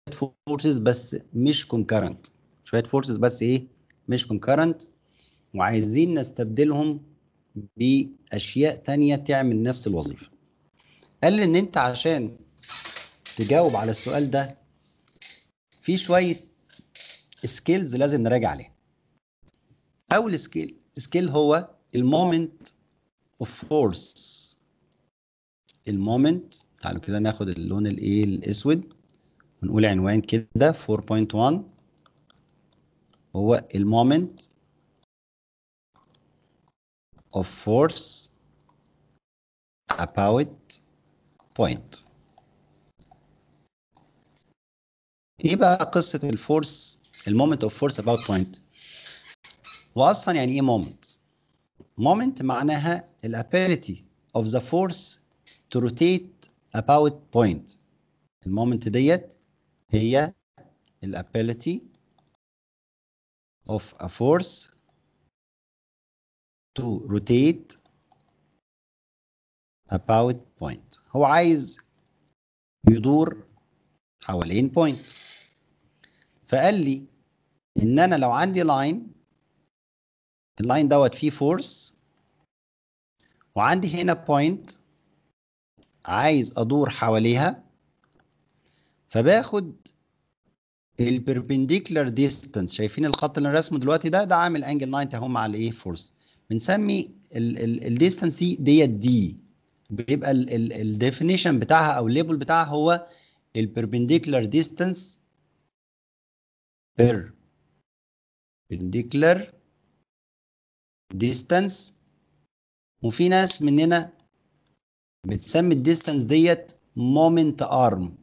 فورسز بس مش كونكرنت شويه فورسز بس ايه مش كونكرنت وعايزين نستبدلهم باشياء تانية تعمل نفس الوظيفه قال لي ان انت عشان تجاوب على السؤال ده في شويه سكيلز لازم نراجع عليها اول سكيل سكيل هو المومنت اوف فورس المومنت تعالوا كده ناخد اللون الايه الاسود ونقول عنوان كده 4.1 هو المومنت of force about point ايه بقى قصة الفورس المومنت اوف فورس about point واصلا يعني ايه مومنت مومنت معناها الابيليتي of the force to rotate about point المومنت ديت هي الابيليتي of a force to rotate about point هو عايز يدور حوالين point فقال لي ان انا لو عندي لاين اللاين دوت فيه فورس وعندي هنا بوينت عايز ادور حواليها فباخد البربنديكولار ديستانس شايفين الخط اللي انا رسمه دلوقتي ده ده عامل انجل 90 اهو مع الايه فورس بنسمي الديستانس دي ديت دي بيبقى الديفينيشن بتاعها او الليبل بتاعها هو البربنديكولار ديستانس perpendicular distance وفي ناس مننا بتسمي الديستانس ديت مومنت ارم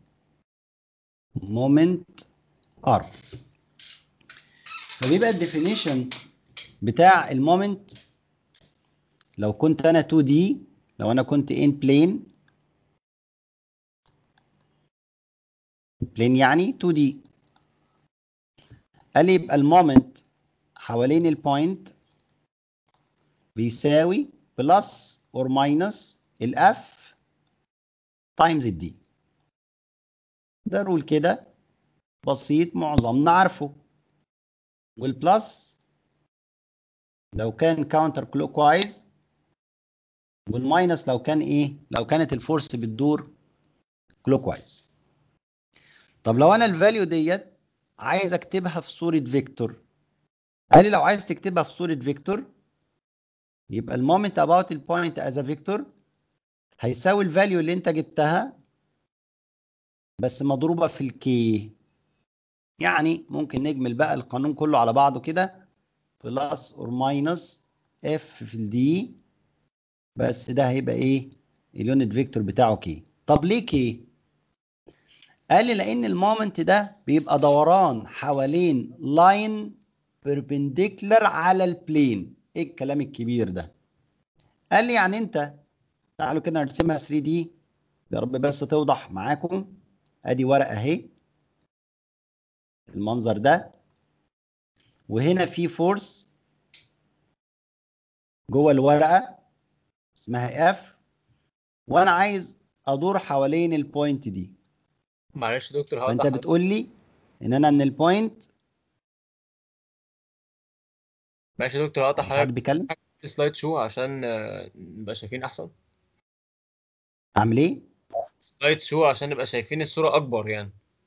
مومنت ارم فبيبقى الديفينيشن بتاع المومنت لو كنت انا 2 دي لو انا كنت ان بلين بلين يعني 2 دي قال لي يبقى المومنت حوالين البوينت بيساوي بلس اور ماينس الاف تايمز الدي ده رول كده بسيط معظمنا عارفه والبلس لو كان كاونتر كلوك وايز والماينس لو كان ايه لو كانت الفورس بتدور كلوك وايز طب لو انا الفاليو ديت عايز اكتبها في صورة فيكتور قال لي لو عايز تكتبها في صورة فيكتور يبقى المومنت about البوينت as a vector هيساوي الفاليو اللي انت جبتها بس مضروبة في الكي يعني ممكن نجمل بقى القانون كله على بعضه كده بلس اور ماينس اف في الدي بس ده هيبقى ايه اليونت فيكتور بتاعه كي طب ليه كي قال لي لان المومنت ده بيبقى دوران حوالين لاين بيربنديكولار على البلين ايه الكلام الكبير ده قال لي يعني انت تعالوا كده نرسمها 3 دي يا رب بس توضح معاكم ادي ورقه اهي المنظر ده وهنا في فورس جوه الورقه اسمها اف وانا عايز ادور حوالين البوينت دي معلش يا دكتور فانت هوضح بتقول لي ان انا ان البوينت ماشي يا دكتور هقطع حد حضرتك بيتكلم سلايد شو عشان آه، نبقى شايفين احسن اعمل ايه سلايد شو عشان نبقى شايفين الصورة اكبر يعني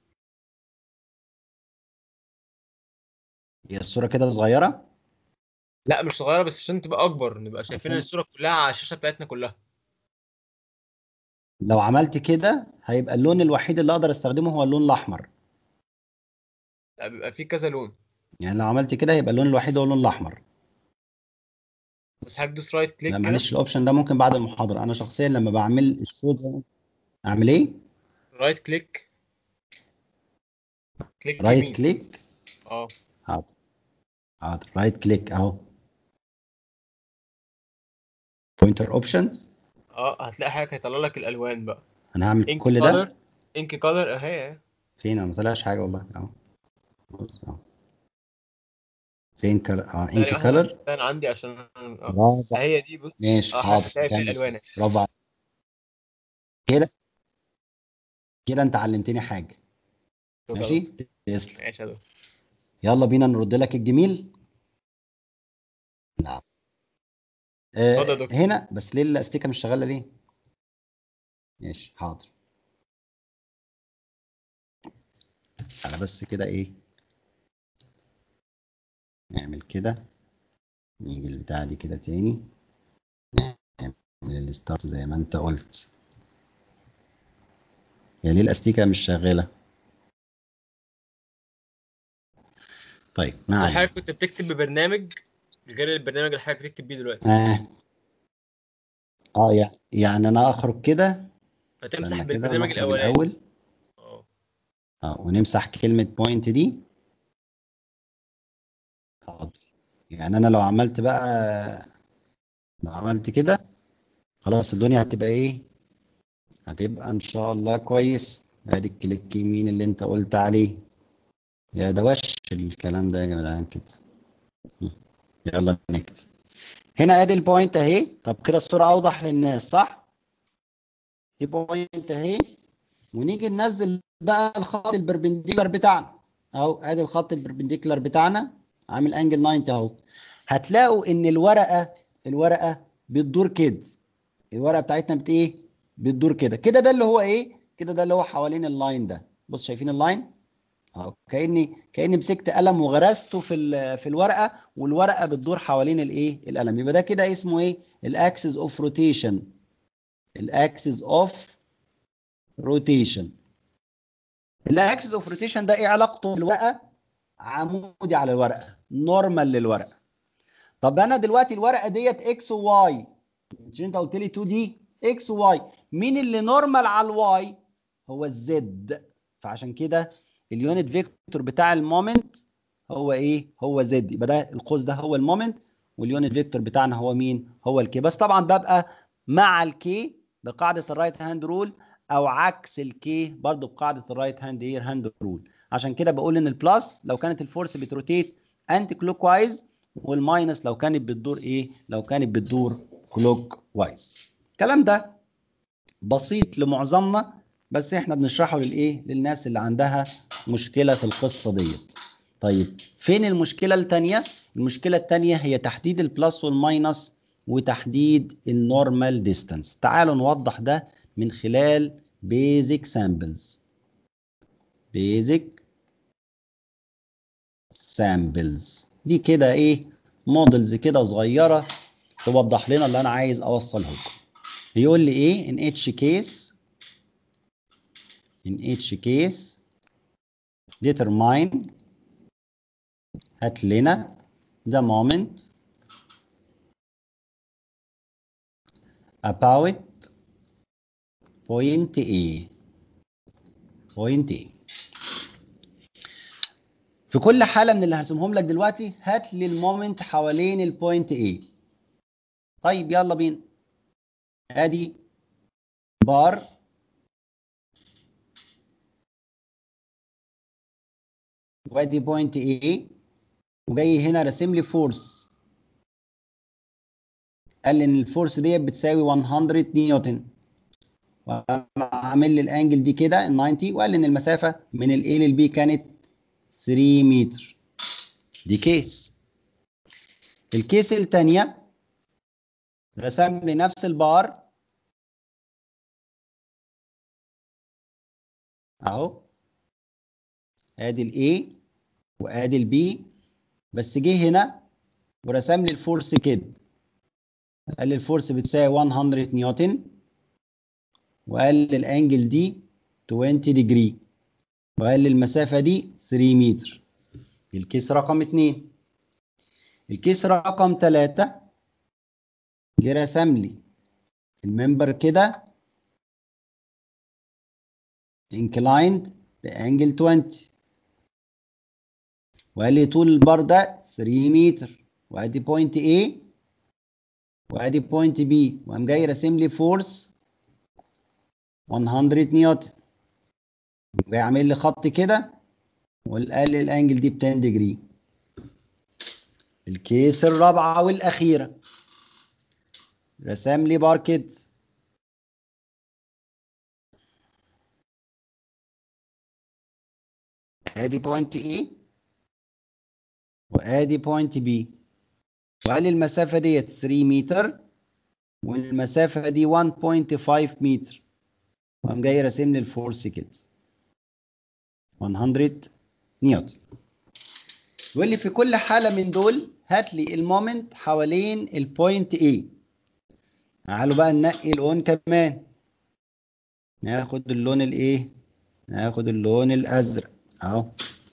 هي الصوره كده صغيره لا مش صغيرة بس عشان تبقى اكبر نبقى شايفين عشان- الصورة كلها على الشاشة بتاعتنا كلها لو عملت كده هيبقى اللون الوحيد اللي اقدر استخدمه هو اللون الاحمر لا بيبقى فيه كذا لون يعني لو عملت كده هيبقى اللون الوحيد هو اللون الاحمر بس حضرتك دوس رايت كليك لا كده معلش الاوبشن ده ممكن بعد المحاضره انا شخصيا لما بعمل الشو ده اعمل ايه رايت كليك كليك رايت يمين. كليك اه حاضر حاضر رايت كليك اهو بوينتر اوبشنز اه هتلاقي حاجة هيطلع لك الالوان بقى انا هعمل انك كل ده كولر انك كولر اهي اهي فين انا ما طلعش حاجه والله اهو بص اهو فين كلر اه يعني انك واحدة كلر بس كان عندي عشان اه برافو هي دي بص ماشي اه حاضر هتلاقي فيها تاني. الالوان برافو عليك. كده كده انت علمتني حاجه شكرا. ماشي تسلم ماشي يا دكتور يلا بينا نرد لك الجميل نعم آه، اتفضل يا دكتور. هنا بس ليه الاستيكه مش شغاله ليه ماشي حاضر انا بس كده ايه نعمل كده نيجي البتاعه دي كده تاني نعمل الستارت زي ما انت قلت هي ليه الاستيكه مش شغاله طيب ما علينا. حضرتك كنت بتكتب ببرنامج غير البرنامج اللي حضرتك بتكتب بيه دلوقتي اه اه يع- يعني انا اخرج كده فتمسح استنى كده بالبرنامج نخرج الاولاني الاول اه اه ونمسح كلمة بوينت دي حاضر يعني انا لو عملت بقى لو عملت كده خلاص الدنيا هتبقى ايه هتبقى ان شاء الله كويس ادي الكليك يمين اللي انت قلت عليه يا ده وش الكلام ده يا جدعان كده م. يلا نكتب هنا ادي البوينت اهي طب كده الصورة اوضح للناس صح دي بوينت اهي ونيجي ننزل بقى الخط البربنديكولار بتاعنا اهو ادي الخط البربنديكولار بتاعنا عامل انجل 90 اهو هتلاقوا ان الورقه الورقه بتدور كده الورقه بتاعتنا بت ايه بتدور كده كده ده اللي هو ايه كده ده اللي هو حوالين اللاين ده بص شايفين اللاين اهو كاني كاني مسكت قلم وغرسته في ال- في الورقه والورقه بتدور حوالين الايه القلم يبقى ده كده اسمه ايه الاكسس اوف روتيشن الاكسس اوف روتيشن الاكسس اوف روتيشن ده ايه علاقته بالورقه عمودي على الورقه نورمال للورقه طب انا دلوقتي الورقه ديت اكس وواي مش انت قلت لي 2 دي اكس وواي مين اللي نورمال على الواي هو الزد فعشان كده اليونت فيكتور بتاع المومنت هو ايه هو زد يبقى ده القوس ده هو المومنت واليونت فيكتور بتاعنا هو مين هو الكي بس طبعا ببقى مع الكي بقاعده الرايت هاند رول او عكس الكي برضو بقاعده الرايت هاند اير هاند رول عشان كده بقول ان البلس لو كانت الفورس بتروتيت انتي كلوك وايز والماينس لو كانت بتدور ايه لو كانت بتدور كلوك وايز الكلام ده بسيط لمعظمنا بس احنا بنشرحه للايه للناس اللي عندها مشكله في القصه ديت طيب فين المشكله الثانيه المشكله الثانيه هي تحديد البلس والماينس وتحديد النورمال ديستانس تعالوا نوضح ده من خلال بيزك سامبلز بيزك سامبلز دي كده ايه مودلز كده صغيره توضح لنا اللي انا عايز اوصله لكم بيقول لي ايه in each case in each case determine هات لنا the moment about point A point A في كل حالة من اللي هرسمهم لك دلوقتي هات لي المومنت حوالين البوينت A طيب يلا بينا ادي بار وادي بوينت A وجاي هنا راسم لي فورس قال لي ان الفورس ديت بتساوي 100 نيوتن وعامل لي الانجل دي كده 90 وقال لي ان المسافه من الاي للبي كانت 3 متر دي كيس الكيس الثانيه رسم لي نفس البار اهو ادي الاي وادي البي بس جه هنا ورسم لي الفورس كده قال لي الفورس بتساوي 100 نيوتن وقال لي الانجل دي 20 ديجري وقال لي المسافة دي 3 متر الكيس رقم 2 الكيس رقم 3 جه رسم لي الممبر كده inclined بانجل 20 وقال لي طول البار ده 3 متر وادي بوينت A وادي بوينت B وقام جاي راسم لي فورس 100 نيوتن جاي عامل لي خط كده وقال لي الانجل دي ب 10 ديجري الكيس الرابعه والاخيره رسم لي بار كده ادي بوينت اي وادي بوينت بي وقال لي المسافه ديت 3 متر والمسافه دي 1.5 متر وقام جاي راسم لي الفورس كده 100 نيوتن يقول لي في كل حاله من دول هات لي المومنت حوالين البوينت A تعالوا بقى ننقي اللون كمان ناخد اللون الايه ناخد اللون الازرق اهو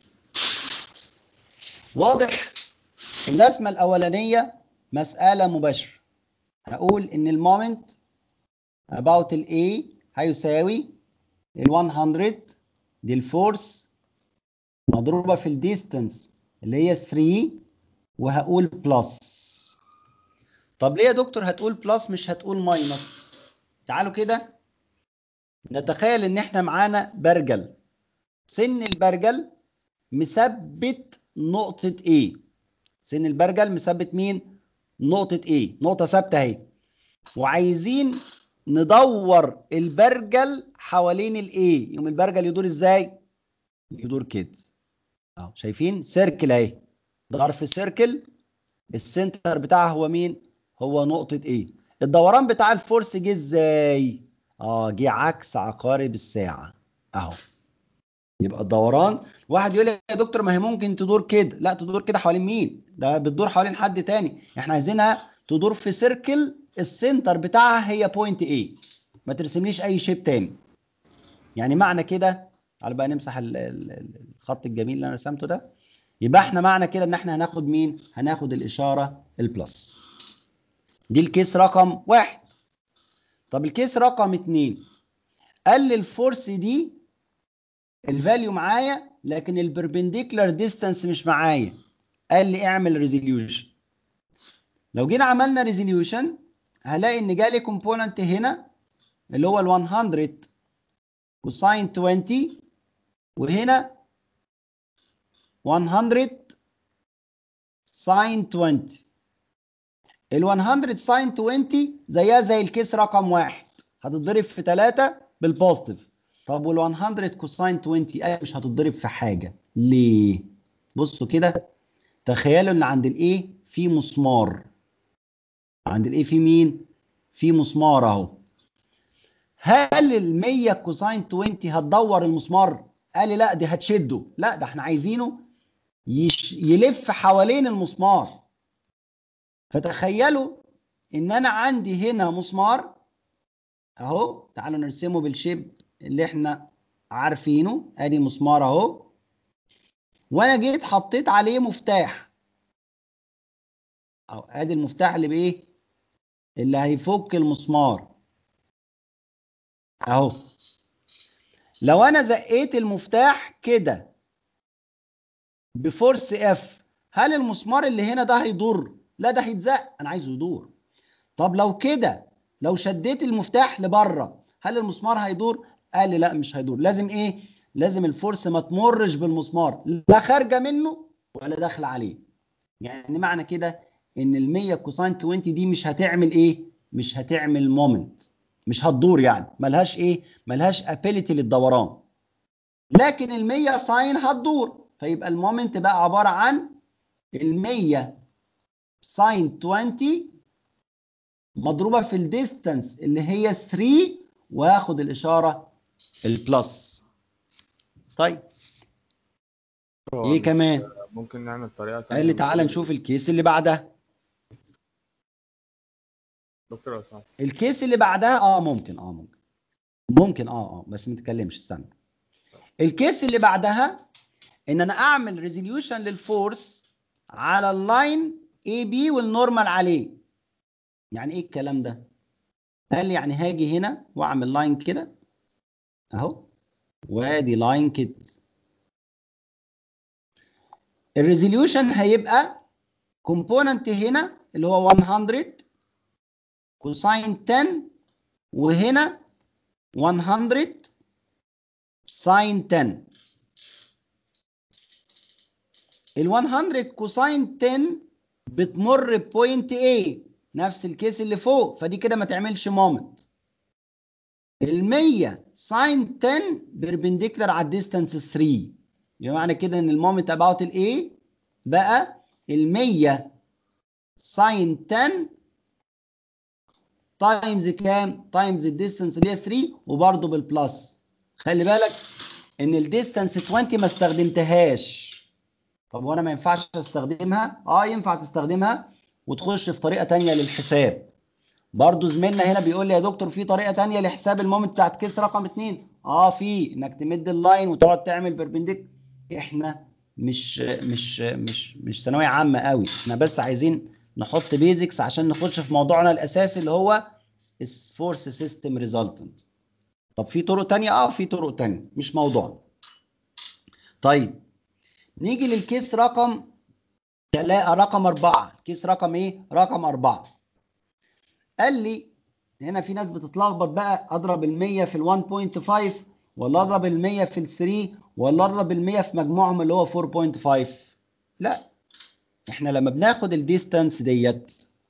واضح الرسمه الاولانيه مساله مباشره هقول ان المومنت about ال A هيساوي ال 100 دي الفورس مضروبه في الديستانس اللي هي 3 وهقول بلس طب ليه يا دكتور هتقول بلس مش هتقول ماينس تعالوا كده نتخيل ان احنا معانا برجل سن البرجل مثبت نقطة A سن البرجل مثبت مين؟ نقطة A نقطة ثابتة اهي وعايزين ندور البرجل حوالين ال A يوم البرجل يدور ازاي؟ يدور كده اهو شايفين سيركل اهي ظرف سيركل السنتر بتاعها هو مين؟ هو نقطة A الدوران بتاع الفورس جه ازاي؟ اه جه عكس عقارب الساعة اهو يبقى الدوران واحد يقول لي يا دكتور ما هي ممكن تدور كده لا تدور كده حوالين مين ده بتدور حوالين حد تاني احنا عايزينها تدور في سيركل السنتر بتاعها هي بوينت A ما ترسمليش اي شيب تاني يعني معنى كده على بقى نمسح ال- ال- ال- الخط الجميل اللي انا رسمته ده يبقى احنا معنى كده ان احنا هناخد مين هناخد الاشاره البلس دي الكيس رقم واحد طب الكيس رقم اتنين قال لي الفورس دي الفاليو معايا لكن البربنديكولار ديستانس مش معايا قال لي اعمل ريزوليوشن لو جينا عملنا ريزوليوشن هلاقي ان جالي كومبوننت هنا اللي هو ال 100 كوساين 20 وهنا 100 ساين 20 ال 100 ساين 20 زيها زي الكيس رقم واحد هتتضرب في 3 بالبوزيتيف طب وال 100 كوساين 20 اي مش هتتضرب في حاجه ليه؟ بصوا كده تخيلوا ان عند الايه في مسمار عند الايه في مين؟ في مسمار اهو هل ال 100 كوساين 20 هتدور المسمار؟ قال لي لا دي هتشده لا ده احنا عايزينه يش... يلف حوالين المسمار فتخيلوا ان انا عندي هنا مسمار اهو تعالوا نرسمه بالشيب اللي احنا عارفينه ادي مسمار اهو وانا جيت حطيت عليه مفتاح اهو ادي المفتاح اللي بايه اللي هيفك المسمار اهو لو انا زقيت المفتاح كده بفورس اف هل المسمار اللي هنا ده هيضر لا ده هيتزق انا عايزه يدور طب لو كده لو شديت المفتاح لبره هل المسمار هيدور قال لي لا مش هيدور لازم ايه لازم الفورس ما تمرش بالمسمار لا خارجه منه ولا داخله عليه يعني معنى كده ان ال 100 كوساين 20 دي مش هتعمل ايه مش هتعمل مومنت مش هتدور يعني ملهاش ايه ملهاش ابيليتي للدوران لكن ال 100 ساين هتدور فيبقى المومنت بقى عباره عن ال 100 ساين 20 مضروبه في الديستانس اللي هي 3 واخد الاشاره البلس طيب ايه كمان ممكن نعمل طريقة تانية قال لي تعالى نشوف الكيس اللي بعدها دكتور لو سمحت. الكيس اللي بعدها اه ممكن اه ممكن ممكن اه اه بس ما تتكلمش استنى الكيس اللي بعدها ان انا اعمل ريزوليوشن للفورس على اللاين اي بي والنورمال عليه يعني ايه الكلام ده قال لي يعني هاجي هنا واعمل لاين كده اهو وادي لاين كده الريزوليوشن هيبقى كومبوننت هنا اللي هو 100 كوساين 10 وهنا 100 ساين 10 ال 100 كوساين 10 بتمر بوينت A نفس الكيس اللي فوق فدي كده ما تعملش مومنت ال 100 ساين 10 بيربنديكولار على الديستانس 3 يبقى معنى كده ان المومنت اباوت الايه بقى ال 100 ساين 10 تايمز كام؟ تايمز الديستنس اللي هي 3 وبرده بالبلس خلي بالك ان الديستنس 20 ما استخدمتهاش طب وانا ما ينفعش استخدمها؟ اه ينفع تستخدمها وتخش في طريقه ثانيه للحساب برضه زميلنا هنا بيقول لي يا دكتور في طريقه ثانيه لحساب المومنت بتاعت كيس رقم 2 اه في انك تمد اللاين وتقعد تعمل بربنديك احنا مش مش مش مش ثانويه عامه قوي احنا بس عايزين نحط بيزكس عشان نخش في موضوعنا الاساسي اللي هو فورس سيستم ريزلتنت طب في طرق تانية اه في طرق تانية مش موضوعنا طيب نيجي للكيس رقم تلا رقم أربعة كيس رقم إيه؟ رقم أربعة قال لي هنا في ناس بتتلخبط بقى أضرب ال 100 في ال 1.5 ولا أضرب ال 100 في ال 3 ولا أضرب ال 100 في مجموعهم اللي هو 4.5 لا احنا لما بناخد الديستانس ديت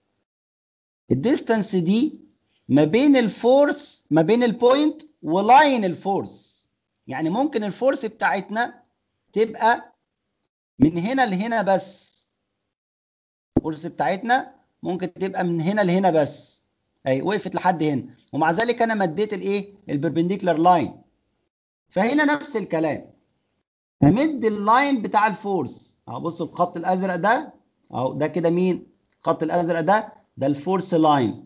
الديستانس دي ما بين الفورس ما بين البوينت ولاين الفورس يعني ممكن الفورس بتاعتنا تبقى من هنا لهنا بس الفورس بتاعتنا ممكن تبقى من هنا لهنا بس اهي وقفت لحد هنا ومع ذلك انا مديت الايه البربنديكولار لاين فهنا نفس الكلام همد اللاين بتاع الفورس اهو بصوا الخط الازرق ده اهو ده كده مين الخط الازرق ده ده الفورس لاين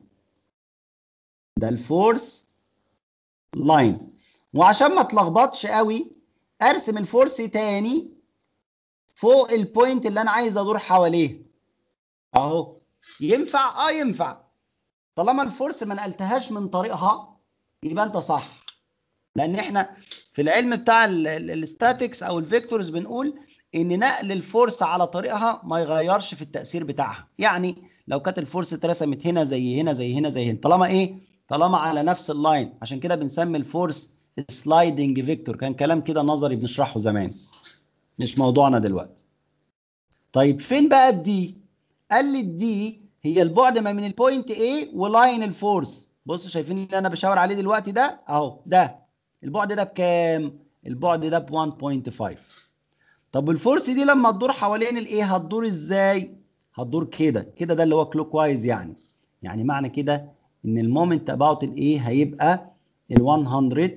ده الفورس لاين وعشان ما اتلخبطش قوي ارسم الفورس تاني فوق البوينت اللي انا عايز ادور حواليه اهو ينفع اه ينفع طالما الفورس ما نقلتهاش من طريقها يبقى انت صح لان احنا في العلم بتاع الاستاتيكس او الفيكتورز بنقول ان نقل الفورس على طريقها ما يغيرش في التاثير بتاعها يعني لو كانت الفورس اترسمت هنا زي هنا زي هنا زي هنا طالما ايه طالما على نفس اللاين عشان كده بنسمي الفورس سلايدنج فيكتور كان كلام كده نظري بنشرحه زمان مش موضوعنا دلوقتي طيب فين بقى الدي قال لي الدي هي البعد ما من البوينت A ولاين الفورس بصوا شايفين اللي انا بشاور عليه دلوقتي ده اهو ده البعد ده بكام البعد ده ب 1.5 طب الفورس دي لما تدور حوالين الايه هتدور ازاي هتدور كده كده ده اللي هو كلوك وايز يعني يعني معنى كده ان المومنت اباوت الايه هيبقى ال 100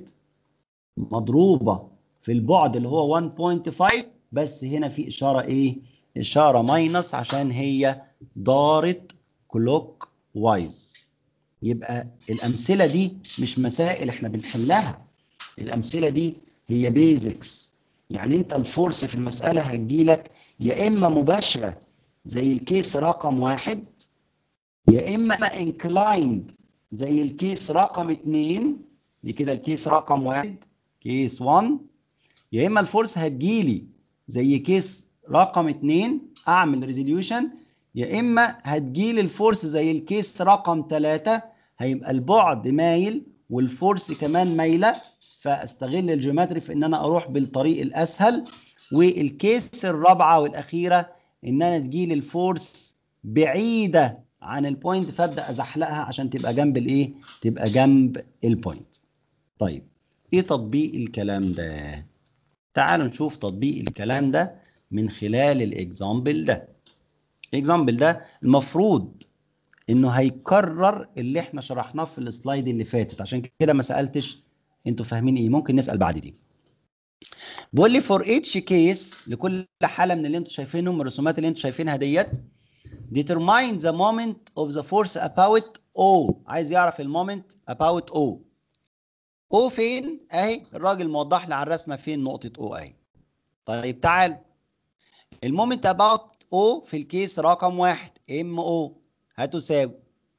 مضروبه في البعد اللي هو 1.5 بس هنا في اشاره ايه اشاره ماينس عشان هي دارت كلوك وايز يبقى الامثله دي مش مسائل احنا بنحلها الامثله دي هي بيزكس يعني انت الفورس في المساله هتجيلك يا اما مباشره زي الكيس رقم واحد يا اما انكلايند زي الكيس رقم اتنين دي كده الكيس رقم واحد كيس 1 يا اما الفورس هتجيلي زي كيس رقم اتنين اعمل ريزوليوشن يا اما هتجيلي الفورس زي الكيس رقم ثلاثة هيبقى البعد مايل والفورس كمان مايله فاستغل الجيومتري في ان انا اروح بالطريق الاسهل والكيس الرابعه والاخيره ان انا تجيلي الفورس بعيده عن البوينت فابدا ازحلقها عشان تبقى جنب الايه تبقى جنب البوينت طيب ايه تطبيق الكلام ده تعالوا نشوف تطبيق الكلام ده من خلال الاكزامبل ده الاكزامبل ده المفروض انه هيكرر اللي احنا شرحناه في السلايد اللي فاتت عشان كده ما سالتش انتوا فاهمين ايه ممكن نسال بعد دي بيقول لي فور اتش كيس لكل حاله من اللي انتوا شايفينهم الرسومات اللي انتوا شايفينها ديت determine the moment of the force about O عايز يعرف المومنت about O O فين اهي الراجل موضح لي على الرسمه فين نقطه O اهي طيب تعال المومنت about O في الكيس رقم واحد ام O هتساوي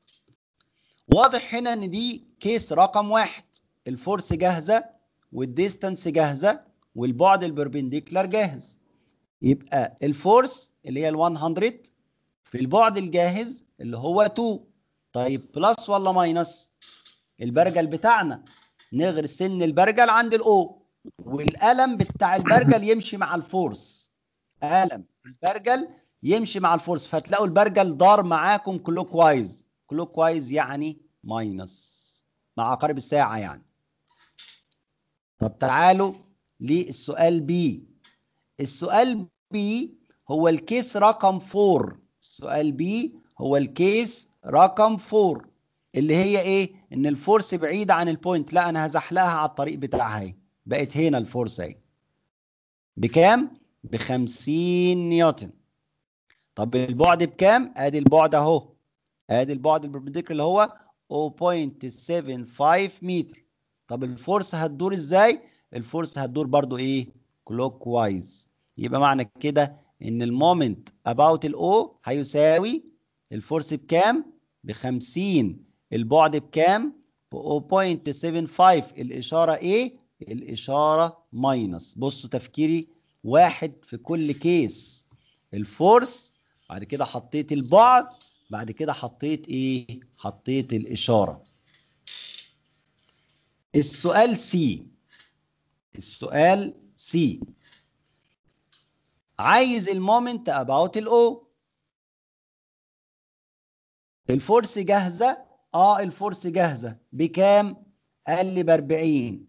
واضح هنا ان دي كيس رقم واحد الفورس جاهزه والديستانس جاهزه والبعد البربنديكولار جاهز يبقى الفورس اللي هي ال 100 في البعد الجاهز اللي هو 2 طيب بلس ولا ماينس البرجل بتاعنا نغرس سن البرجل عند الاو والقلم بتاع البرجل يمشي مع الفورس قلم البرجل يمشي مع الفورس فتلاقوا البرجل دار معاكم كلوك وايز كلوك وايز يعني ماينس مع عقارب الساعة يعني طب تعالوا للسؤال بي السؤال بي هو الكيس رقم 4 السؤال بي هو الكيس رقم 4 اللي هي ايه ان الفورس بعيده عن البوينت لا انا هزحلقها على الطريق بتاعها اهي بقت هنا الفورس اهي بكام ب 50 نيوتن طب البعد بكام ادي البعد اهو ادي البعد البربنديكولار اللي هو 0.75 متر طب الفورس هتدور ازاي الفورس هتدور برضو ايه كلوك وايز يبقى معنى كده ان المومنت اباوت الاو هيساوي الفورس بكام ب 50 البعد بكام ب 0.75 الاشاره ايه الاشاره ماينس بصوا تفكيري واحد في كل كيس الفورس بعد كده حطيت البعد بعد كده حطيت ايه حطيت الاشاره السؤال سي السؤال سي عايز المومنت اباوت الاو الفورس جاهزه اه الفورس جاهزه بكام قال لي ب 40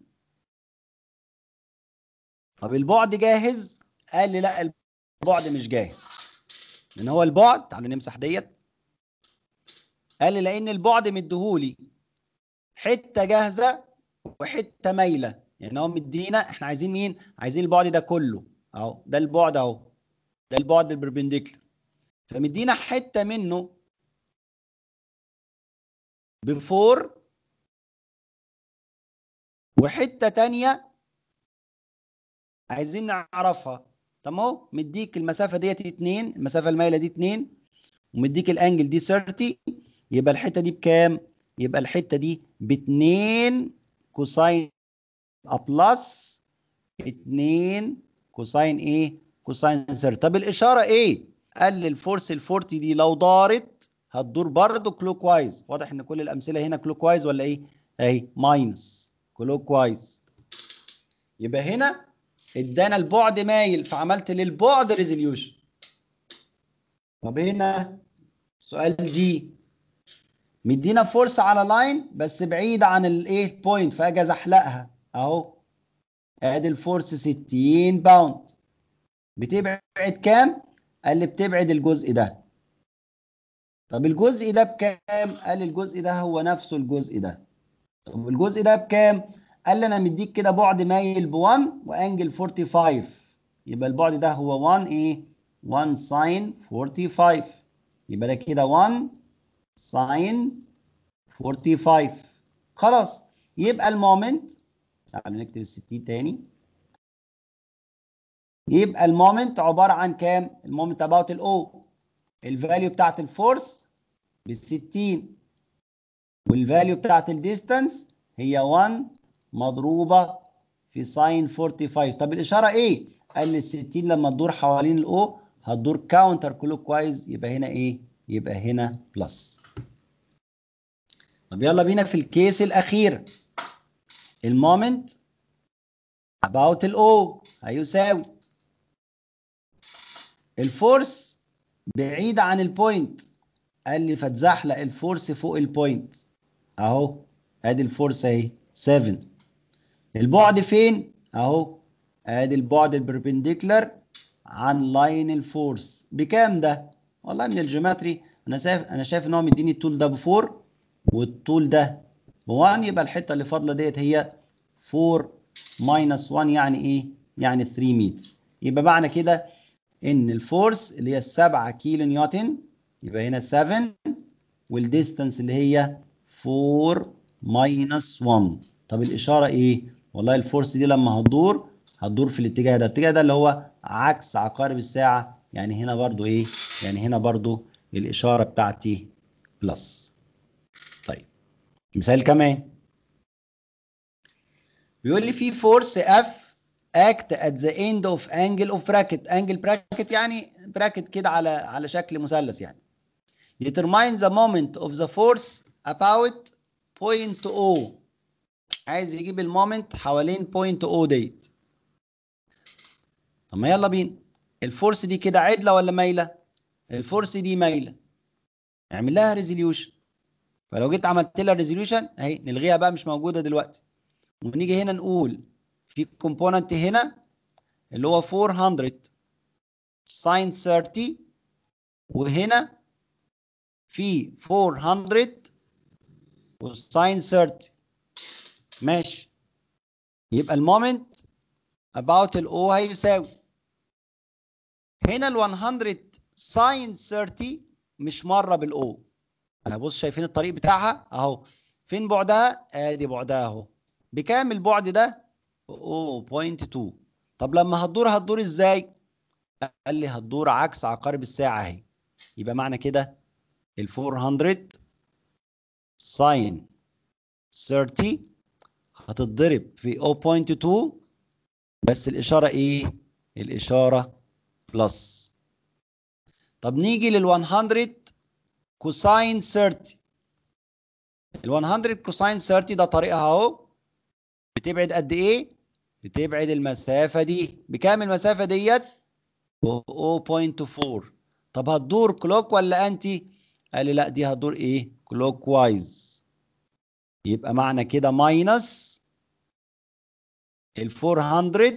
طب البعد جاهز قال لي لا البعد مش جاهز لان هو البعد تعالوا نمسح ديت قال لي لان البعد مديهولي حته جاهزه وحته مايله يعني هو مدينا احنا عايزين مين عايزين البعد ده كله اهو ده البعد اهو ده البعد البربنديكولار فمدينا حته منه بفور وحته تانية عايزين نعرفها طب اهو مديك المسافه ديت 2 المسافه المايله دي 2 ومديك الانجل دي 30 يبقى الحته دي بكام يبقى الحته دي ب 2 كوساين بلس 2 كوساين ايه كوساين 30 طب الاشاره ايه قال لي الفورس ال 40 دي لو دارت هتدور برضه كلوك وايز واضح ان كل الامثله هنا كلوك وايز ولا ايه اهي ماينس كلوك وايز يبقى هنا ادانا البعد مايل فعملت للبعد ريزوليوشن طب هنا سؤال دي مدينا فورس على لاين بس بعيد عن الايه بوينت فاجي ازحلقها اهو ادي الفورس 60 باوند بتبعد كام قال لي بتبعد الجزء ده طب الجزء ده بكام قال لي الجزء ده هو نفسه الجزء ده طب الجزء ده بكام قال لي انا مديك كده بعد مايل ب 1 وانجل 45 يبقى البعد ده هو 1 ايه 1 ساين 45 يبقى ده كده 1 ساين 45 خلاص يبقى المومنت تعالوا نكتب ال 60 تاني يبقى المومنت عباره عن كام المومنت اباوت الاو الفاليو بتاعت الفورس بال 60 والفاليو بتاعت الديستانس هي 1 مضروبه في ساين 45 طب الاشاره ايه قال لي ال 60 لما تدور حوالين الاو هتدور كاونتر كلوك وايز يبقى هنا ايه يبقى هنا بلس طب يلا بينا في الكيس الاخير المومنت about الاو هيساوي الفورس بعيد عن البوينت قال لي فتزحلق الفورس فوق البوينت اهو ادي الفورس اهي 7 البعد فين اهو ادي البعد البربنديكولار عن لاين الفورس بكام ده والله من الجيومتري انا شايف انا شايف ان هو مديني الطول ده ب 4 والطول ده ب 1 يبقى الحته اللي فاضله ديت هي 4 ماينس 1 يعني ايه يعني 3 متر يبقى معنى كده ان الفورس اللي هي 7 كيلو نيوتن يبقى هنا 7 والديستانس اللي هي 4 ماينس 1 طب الاشاره ايه والله الفورس دي لما هتدور هتدور في الاتجاه ده الاتجاه ده اللي هو عكس عقارب الساعه يعني هنا برضو ايه يعني هنا برضو الاشاره بتاعتي بلس طيب مثال كمان بيقول لي في فورس اف act at the end of angle of bracket angle bracket يعني bracket كده على على شكل مثلث يعني determine the moment of the force about point O عايز يجيب المومنت حوالين point O ديت طب ما يلا بينا الفورس دي كده عدله ولا مايله الفورس دي مايله اعمل لها ريزوليوشن فلو جيت عملت لها ريزوليوشن اهي نلغيها بقى مش موجوده دلوقتي ونيجي هنا نقول في كومبوننت هنا اللي هو 400 ساين 30 وهنا في 400 وساين 30 ماشي يبقى المومنت about ال O هيساوي هنا ال 100 ساين 30 مش مره بال O انا بص شايفين الطريق بتاعها اهو فين بعدها ادي بعدها اهو بكام البعد ده 0.2 طب لما هتدور هتدور ازاي قال لي هتدور عكس عقارب الساعه اهي يبقى معنى كده ال 400 ساين 30 هتتضرب في 0.2 بس الإشارة إيه؟ الإشارة بلس طب نيجي لل 100 كوساين 30 ال 100 كوساين 30 ده طريقها أهو بتبعد قد إيه؟ بتبعد المسافة دي بكام المسافة ديت؟ 0.4 طب هتدور كلوك ولا أنتي؟ قال لي لا دي هتدور إيه؟ كلوك وايز يبقى معنى كده ماينس ال 400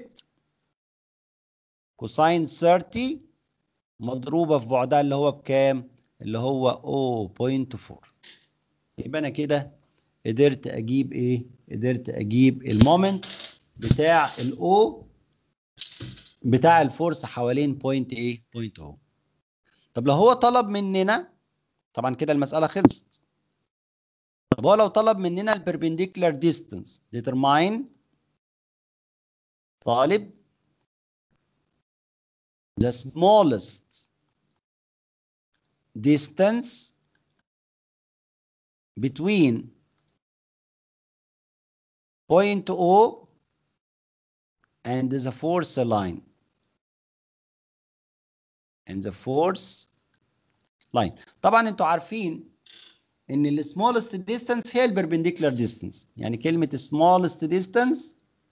كوساين 30 مضروبة في بعدها اللي هو بكام؟ اللي هو 0.4 يبقى أنا كده قدرت أجيب إيه؟ قدرت أجيب المومنت بتاع الأو بتاع الفورس حوالين بوينت إيه؟ بوينت أو طب لو هو طلب مننا طبعا كده المسألة خلصت طب هو لو طلب مننا البربنديكولار ديستانس determine طالب the smallest distance between point O and the force line and the force line طبعا انتوا عارفين ان ال smallest distance هي ال perpendicular distance يعني كلمة smallest distance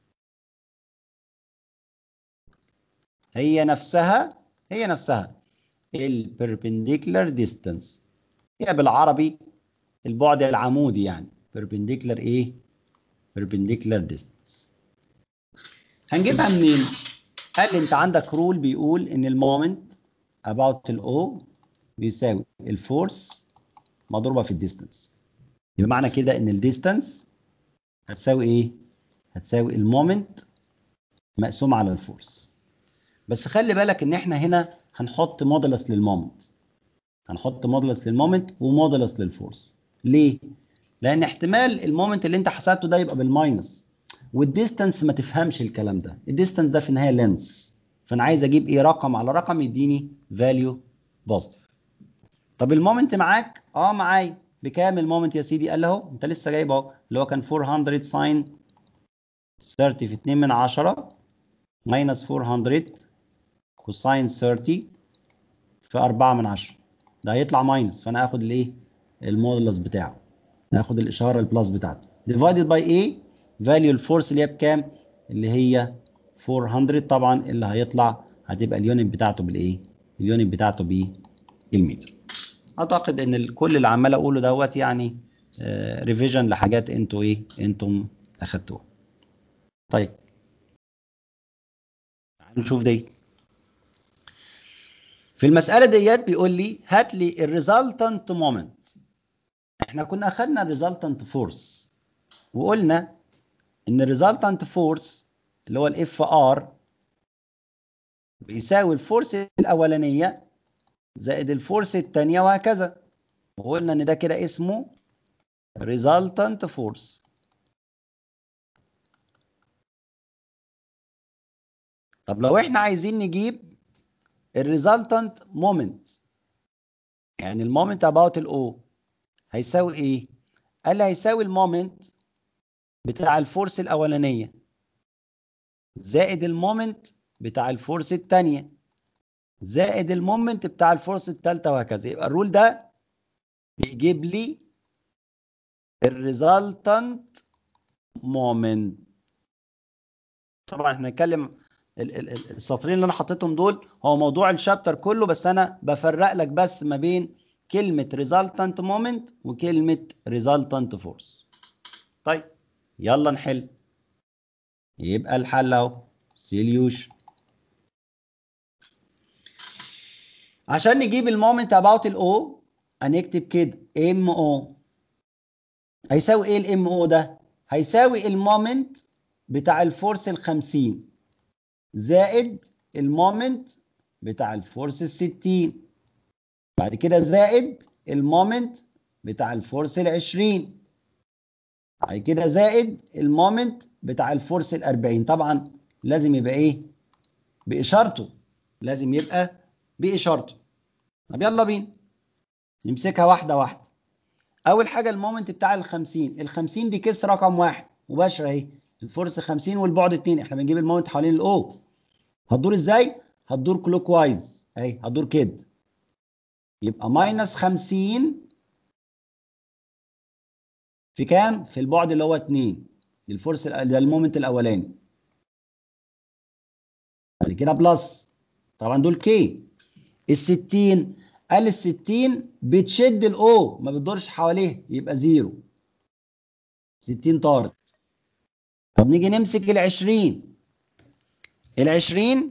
هي نفسها هي نفسها ال perpendicular distance هي بالعربي البعد العمودي يعني perpendicular ايه perpendicular distance هنجيبها منين قال لي انت عندك رول بيقول ان المومنت about ال O بيساوي الفورس مضروبه في الديستانس يبقى معنى كده ان الديستانس هتساوي ايه هتساوي المومنت مقسوم على الفورس بس خلي بالك ان احنا هنا هنحط مودولس للمومنت هنحط مودولس للمومنت ومودولس للفورس ليه لان احتمال المومنت اللي انت حسبته ده يبقى بالماينس والديستانس ما تفهمش الكلام ده الديستانس ده في النهايه لينس فانا عايز اجيب ايه رقم على رقم يديني فاليو بوزيتيف طب المومنت معاك اه معايا بكام المومنت يا سيدي قال اهو انت لسه جايب اهو اللي هو كان 400 ساين 30 في 2 من 10 ماينس 400 كوساين 30 في 4 من 10 ده هيطلع ماينس فانا هاخد الايه المودلس بتاعه هاخد الاشاره البلس بتاعته ديفايدد باي ايه فاليو الفورس اللي هي بكام اللي هي 400 طبعا اللي هيطلع هتبقى اليونت بتاعته بالايه اليونت بتاعته بالمتر اعتقد ان ال- كل اللي عمال اقوله دوت يعني ريفيجن لحاجات انتوا ايه انتم اخدتوها طيب تعالوا نشوف دي في المسألة ديت بيقول لي هات لي الريزلتنت مومنت احنا كنا اخدنا الريزلتنت فورس وقلنا ان الريزلتنت فورس اللي هو الاف ار بيساوي الفورس الاولانيه زائد الفورس الثانيه وهكذا وقلنا ان ده كده اسمه resultant force طب لو احنا عايزين نجيب الريزلتنت مومنت يعني المومنت about الاو هيساوي ايه قال لي هيساوي المومنت بتاع الفورس الاولانيه زائد المومنت بتاع الفورس الثانيه زائد المومنت بتاع الفورس الثالثه وهكذا يبقى الرول ده بيجيب لي الريزلتنت مومنت طبعا احنا هنتكلم ال- ال- ال- السطرين اللي انا حطيتهم دول هو موضوع الشابتر كله بس انا بفرق لك بس ما بين كلمه resultant moment وكلمه resultant force طيب يلا نحل يبقى الحل اهو solution عشان نجيب المومنت اباوت الاو هنكتب كده ام او هيساوي ايه الام او ده هيساوي المومنت بتاع الفورس ال 50 زائد المومنت بتاع الفورس ال 60 بعد كده زائد المومنت بتاع الفورس ال 20 بعد كده زائد المومنت بتاع الفورس ال 40 طبعا لازم يبقى ايه باشارته لازم يبقى باشارته طب يلا بينا نمسكها واحده واحده اول حاجه المومنت بتاع ال 50 ال 50 دي كيس رقم واحد مباشره اهي الفورس 50 والبعد 2 احنا بنجيب المومنت حوالين الاو هتدور ازاي هتدور كلوك وايز اهي هتدور كده يبقى ماينس 50 في كام في البعد اللي هو 2 الفورس ده المومنت الاولاني بعد كده بلس طبعا دول كي ال 60 قال ال 60 بتشد الاو ما بتدورش حواليه يبقى زيرو 60 طارت طب نيجي نمسك ال 20 ال 20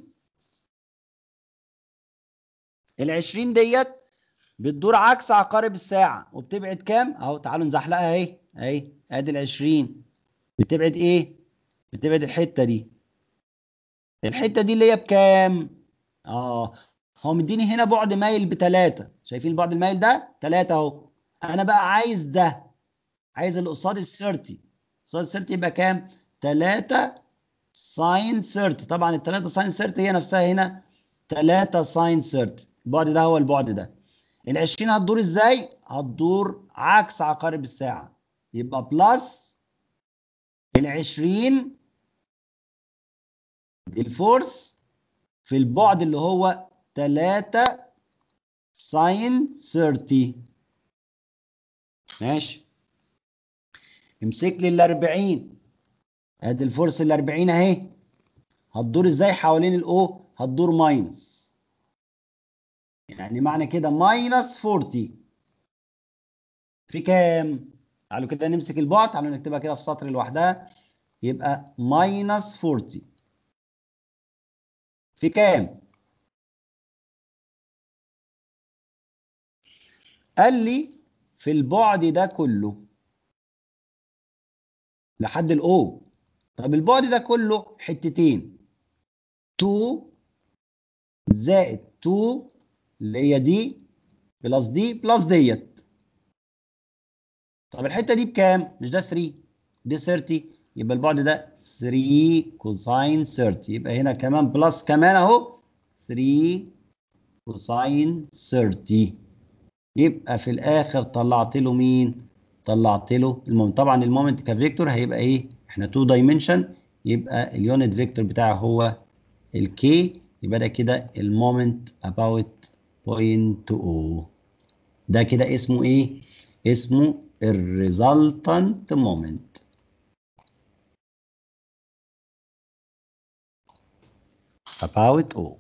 ال 20 ديت بتدور عكس عقارب الساعة وبتبعد كام؟ اهو تعالوا نزحلقها اهي اهي ادي ال 20 بتبعد ايه؟ بتبعد الحتة دي الحتة دي اللي هي بكام؟ اه هو مديني هنا بعد مايل بتلاتة شايفين البعد المايل ده؟ تلاتة اهو انا بقى عايز ده عايز اللي قصاد ال 30 قصاد ال 30 يبقى كام؟ 3 ساين 30 طبعا ال 3 ساين 30 هي نفسها هنا 3 ساين 30 البعد ده هو البعد ده ال 20 هتدور ازاي؟ هتدور عكس عقارب الساعة يبقى بلس ال 20 دي الفورس في البعد اللي هو 3 ساين 30 ماشي امسك لي ال 40 ادي الفورس ال 40 اهي هتدور ازاي حوالين الاو هتدور ماينس يعني معنى كده ماينس 40 في كام تعالوا كده نمسك البعد تعالوا نكتبها كده في سطر لوحدها يبقى ماينس 40 في كام قال لي في البعد ده كله لحد الاو طب البعد ده كله حتتين 2 زائد 2 اللي هي دي بلس دي بلس ديت طب الحته دي بكام مش ده 3 دي 30 يبقى البعد ده 3 كوساين 30 يبقى هنا كمان بلس كمان اهو 3 كوساين 30 يبقى في الاخر طلعت له مين طلعت له المومنت طبعا المومنت كفيكتور هيبقى ايه احنا 2 دايمنشن يبقى اليونت فيكتور بتاعه هو الكي يبقى ده كده المومنت about point O ده كده اسمه ايه اسمه الريزلتنت مومنت about O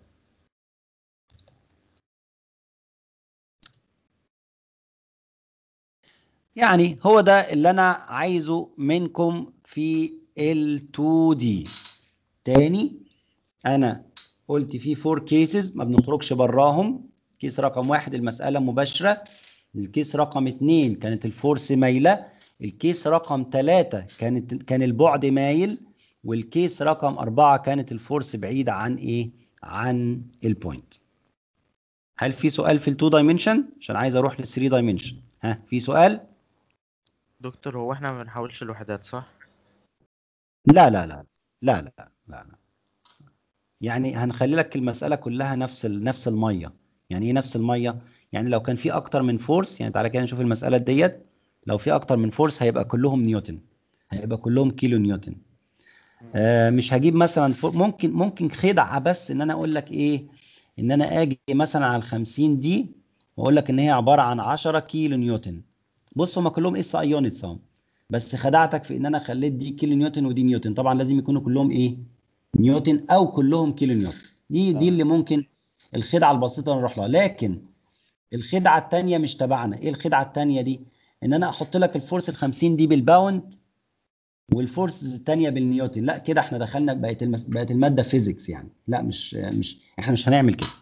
يعني هو ده اللي انا عايزه منكم في ال 2 دي تاني انا قلت في فور كيسز ما بنخرجش براهم كيس رقم واحد المسألة مباشرة الكيس رقم اتنين كانت الفورس مايلة الكيس رقم ثلاثة كانت كان البعد مايل والكيس رقم أربعة كانت الفورس بعيدة عن إيه؟ عن البوينت. هل في سؤال في التو دايمنشن؟ عشان عايز أروح للثري دايمنشن. ها في سؤال؟ دكتور هو احنا ما بنحاولش الوحدات صح؟ لا لا لا لا لا لا لا يعني هنخلي لك المسألة كلها نفس ال... نفس المية يعني ايه نفس المية يعني لو كان في اكتر من فورس يعني تعالى كده نشوف المسألة ديت لو في اكتر من فورس هيبقى كلهم نيوتن هيبقى كلهم كيلو نيوتن آه مش هجيب مثلا فور... ممكن ممكن خدعة بس ان انا اقول لك ايه ان انا اجي مثلا على ال 50 دي واقول لك ان هي عبارة عن 10 كيلو نيوتن بص هما كلهم اس اي يونتس اهو بس خدعتك في ان انا خليت دي كيلو نيوتن ودي نيوتن طبعا لازم يكونوا كلهم ايه نيوتن او كلهم كيلو نيوتن دي دي اللي ممكن الخدعه البسيطه اللي نروح لها لكن الخدعه الثانيه مش تبعنا ايه الخدعه الثانيه دي ان انا احط لك الفورس ال 50 دي بالباوند والفورسز الثانيه بالنيوتن لا كده احنا دخلنا بقت المس... بقت الماده فيزيكس يعني لا مش مش احنا مش هنعمل كده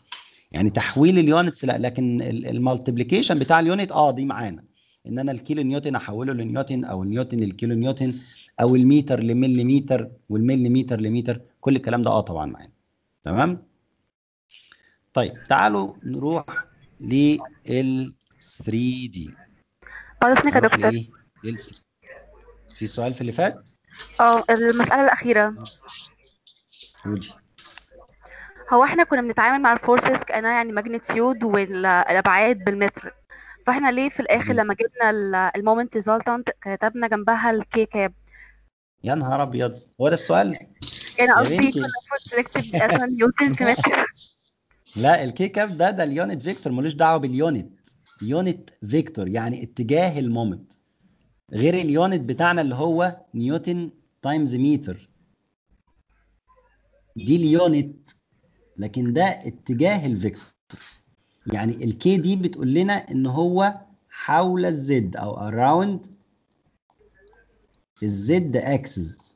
يعني تحويل اليونتس لا لكن المالتيبليكيشن بتاع اليونت اه دي معانا ان انا الكيلو نيوتن احوله لنيوتن او النيوتن للكيلو نيوتن او المتر لمليمتر والمليمتر لمتر كل الكلام ده اه طبعا معانا تمام طيب تعالوا نروح لل 3 دي اه اسمك يا دكتور لل 3 في سؤال في اللي فات اه المسألة الأخيرة قولي هو احنا كنا بنتعامل مع الفورسز كأنها يعني ماجنتيود والأبعاد بالمتر فاحنا ليه في الآخر مم. لما جبنا المومنت ريزلتانت كتبنا جنبها الكي كاب يا نهار ابيض هو ده السؤال يعني يا قصدي بنتي. كنا المفروض نكتب مثلا نيوتن في متر لا الكي كاب ده ده اليونت فيكتور ملوش دعوه باليونت يونت فيكتور يعني اتجاه المومنت غير اليونت بتاعنا اللي هو نيوتن تايمز متر دي اليونت لكن ده اتجاه الفيكتور يعني الكي دي بتقول لنا ان هو حول الزد او around الزد اكسس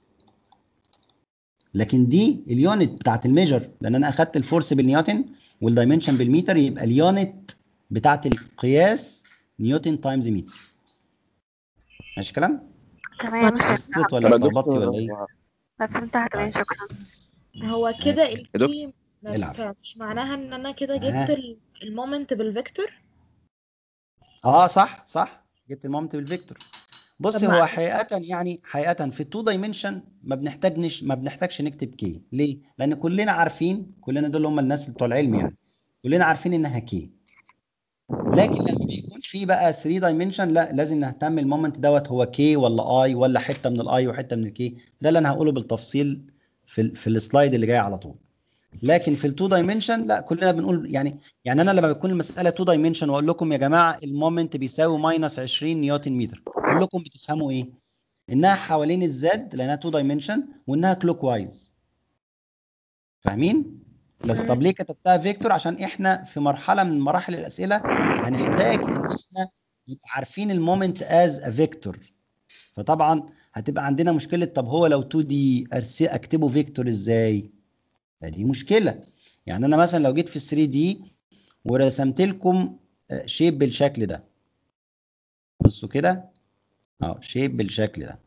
لكن دي اليونت بتاعت الميجر لان انا اخدت الفورس بالنيوتن والدايمنشن بالمتر يبقى اليونت بتاعت القياس نيوتن تايمز متر ماشي كلام؟ تمام وصلت ولا اتلخبطتي ولا ايه؟ لا فهمتها تمام شكرا هو كده آه، الكي ما العب. بت- مش معناها ان انا كده آه. جبت ال- المومنت بالفيكتور اه صح صح جبت المومنت بالفيكتور بص طب هو ما- حقيقة يعني حقيقة في التو دايمنشن ما بنحتاجنش ما بنحتاجش نكتب كي ليه؟ لأن كلنا عارفين كلنا دول هم الناس بتوع العلم يعني كلنا عارفين إنها كي لكن لما بيكون في بقى 3 دايمنشن لا لازم نهتم المومنت دوت هو كي ولا اي ولا حتة من الاي وحتة من الكي ده اللي انا هقوله بالتفصيل في ال في السلايد اللي جاي على طول لكن في التو دايمنشن لا كلنا بنقول يعني يعني انا لما بتكون المساله 2 دايمنشن واقول لكم يا جماعه المومنت بيساوي ماينس 20 نيوتن متر كلكم بتفهموا ايه انها حوالين الزد لانها 2 دايمنشن وانها كلوك وايز فاهمين بس طب ليه كتبتها فيكتور عشان احنا في مرحله من مراحل الاسئله هنحتاج ان احنا نبقى عارفين المومنت از ا فيكتور فطبعا هتبقى عندنا مشكله طب هو لو 2 دي اكتبه فيكتور ازاي فدي مشكله يعني انا مثلا لو جيت في 3 دي ورسمت لكم شيب بالشكل ده بصوا كده اه شيب بالشكل ده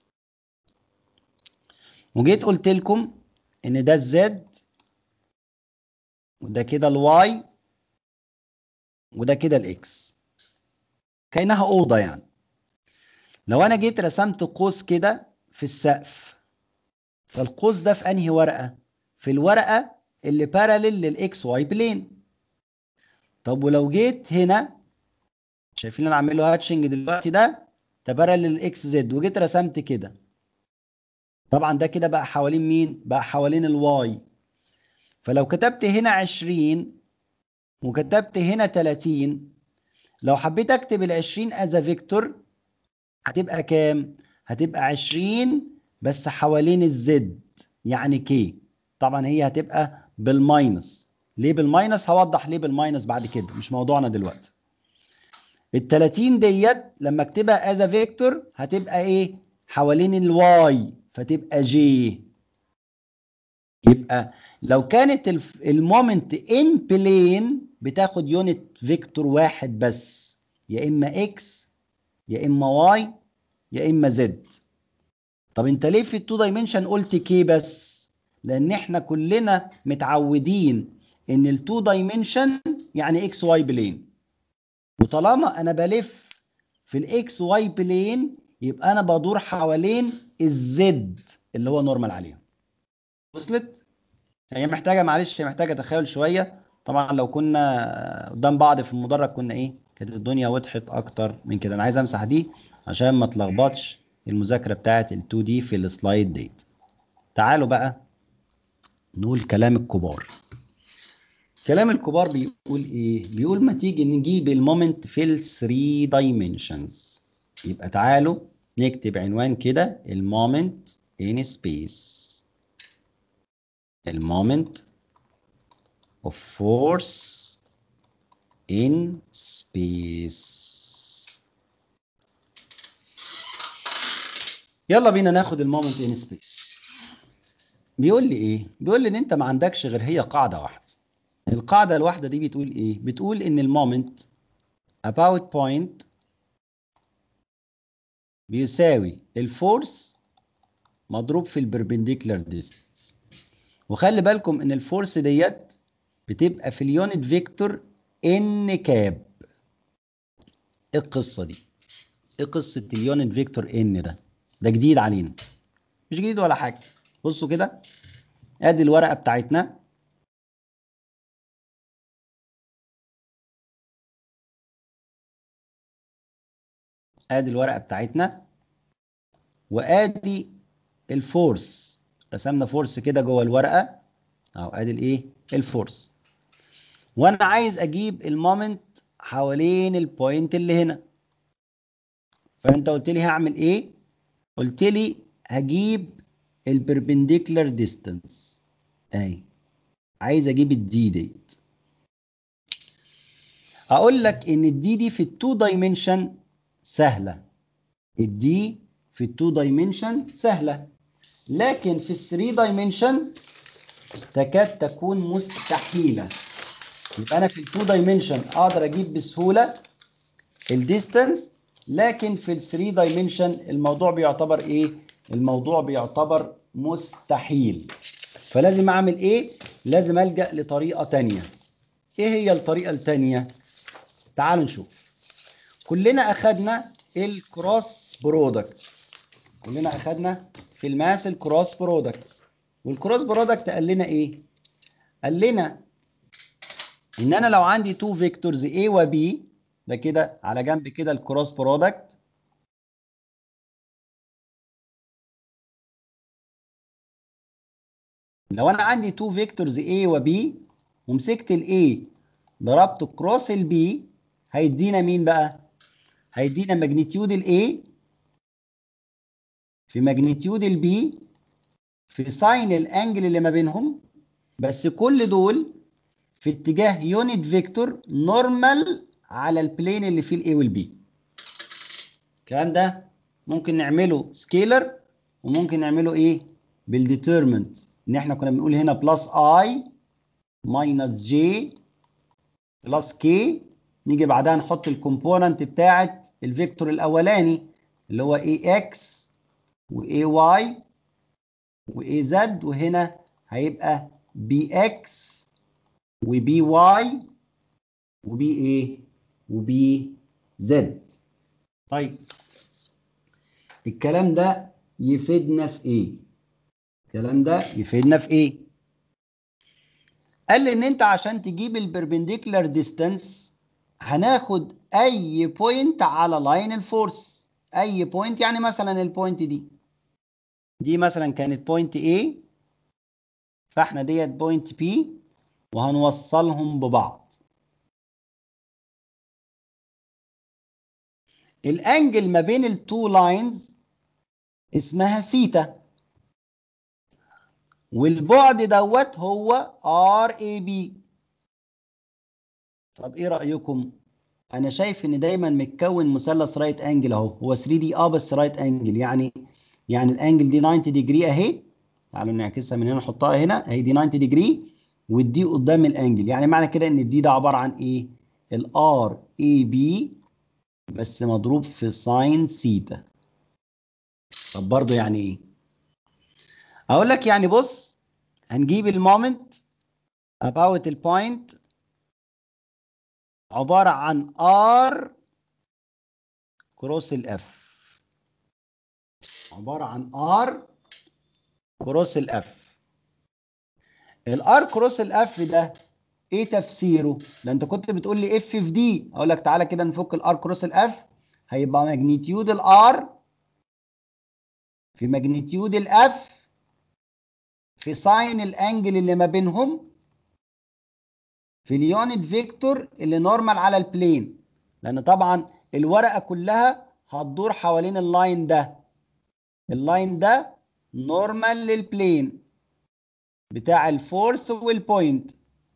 وجيت قلت لكم ان ده الزد وده كده الواي وده كده الاكس كانها اوضه يعني لو انا جيت رسمت قوس كده في السقف فالقوس ده في انهي ورقه في الورقه اللي باراليل للاكس واي بلين طب ولو جيت هنا شايفين انا عامل له هاتشنج دلوقتي ده ده باراليل للاكس زد وجيت رسمت كده طبعا ده كده بقى حوالين مين بقى حوالين الواي فلو كتبت هنا 20 وكتبت هنا 30 لو حبيت اكتب ال 20 از فيكتور هتبقى كام هتبقى 20 بس حوالين الزد يعني كي طبعا هي هتبقى بالماينس ليه بالماينس هوضح ليه بالماينس بعد كده مش موضوعنا دلوقتي ال 30 ديت لما اكتبها از فيكتور هتبقى ايه حوالين الواي فتبقى جي يبقى لو كانت الف- المومنت ان بلين بتاخد يونت فيكتور واحد بس يا اما اكس يا اما واي يا اما زد طب انت ليه في التو دايمنشن قلت كي بس لان احنا كلنا متعودين ان التو دايمنشن يعني اكس واي بلين وطالما انا بلف في الاكس واي بلين يبقى انا بدور حوالين الزد اللي هو نورمال عليهم وصلت هي محتاجه معلش هي محتاجه تخيل شويه طبعا لو كنا قدام بعض في المدرج كنا ايه كانت الدنيا وضحت اكتر من كده انا عايز امسح دي عشان ما تلخبطش المذاكره بتاعت ال2 دي في السلايد ديت تعالوا بقى نقول كلام الكبار كلام الكبار بيقول ايه بيقول ما تيجي نجيب المومنت في ال 3 دايمنشنز يبقى تعالوا نكتب عنوان كده المومنت in space المومنت of force in space يلا بينا ناخد المومنت in space بيقول لي ايه بيقول لي ان انت ما عندكش غير هي قاعده واحده القاعدة الواحدة دي بتقول ايه؟ بتقول ان المومنت about point بيساوي الفورس مضروب في البربنديكولار ديستنس وخلي بالكم ان الفورس ديت بتبقى في اليونت فيكتور ان كاب ايه القصة دي؟ ايه قصة اليونت فيكتور ان ده؟ ده جديد علينا مش جديد ولا حاجة بصوا كده ادي الورقة بتاعتنا ادي الورقه بتاعتنا وادي الفورس رسمنا فورس كده جوه الورقه اهو ادي الايه الفورس وانا عايز اجيب المومنت حوالين البوينت اللي هنا فانت قلت لي هعمل ايه قلت لي هجيب البربنديكولار ديستانس اهي عايز اجيب الدي ديت اقول لك ان الدي دي في التو دايمنشن سهلة الدي في التو دايمنشن سهلة لكن في الثري دايمنشن تكاد تكون مستحيلة يبقى أنا في التو دايمنشن أقدر أجيب بسهولة الديستانس لكن في الثري دايمنشن الموضوع بيعتبر إيه؟ الموضوع بيعتبر مستحيل فلازم أعمل إيه؟ لازم ألجأ لطريقة تانية إيه هي الطريقة التانية؟ تعالوا نشوف كلنا اخدنا الكروس برودكت كلنا اخدنا في الماس الكروس برودكت والكروس برودكت قال لنا ايه قال لنا ان انا لو عندي تو فيكتورز A و B ده كده على جنب كده الكروس برودكت لو انا عندي تو فيكتورز A و B ومسكت ال A ضربت كروس ال B هيدينا مين بقى هيدينا ماجنتيود ال A في ماجنتيود ال B في ساين الانجل اللي ما بينهم بس كل دول في اتجاه يونت فيكتور نورمال على البلين اللي فيه الاي والبي الكلام ده ممكن نعمله سكيلر وممكن نعمله ايه بالديترمنت ان احنا كنا بنقول هنا بلس اي ماينس جي بلس كي نيجي بعدها نحط الكومبوننت بتاعه الفيكتور الاولاني اللي هو اي اكس واي واي واي زد وهنا هيبقى بي اكس وبي واي وبي ايه وبي زد طيب الكلام ده يفيدنا في ايه الكلام ده يفيدنا في ايه قال لي ان انت عشان تجيب البربنديكولار ديستانس هناخد اي بوينت على لاين الفورس اي بوينت يعني مثلا البوينت دي دي مثلا كانت بوينت A فاحنا ديت بوينت B وهنوصلهم ببعض الانجل ما بين التو لاينز اسمها ثيتا والبعد دوت هو ار اي بي طب ايه رايكم انا شايف ان دايما متكون مثلث رايت انجل اهو هو 3 دي اه بس رايت انجل يعني يعني الانجل دي 90 ديجري اهي تعالوا نعكسها من هنا نحطها هنا اهي دي 90 ديجري والدي قدام الانجل يعني معنى كده ان الدي ده عباره عن ايه الار اي بي بس مضروب في ساين سيتا طب برضه يعني ايه اقول لك يعني بص هنجيب المومنت about البوينت عباره عن ار كروس الاف عباره عن ار كروس الاف الار كروس الاف ده ايه تفسيره ده انت كنت بتقول لي اف في دي اقول لك تعالى كده نفك الار كروس الاف هيبقى ماجنتيود الار في ماجنتيود الاف في ساين الانجل اللي ما بينهم في اليونت فيكتور اللي نورمال على البلين لان طبعا الورقه كلها هتدور حوالين اللاين ده اللاين ده نورمال للبلين بتاع الفورس والبوينت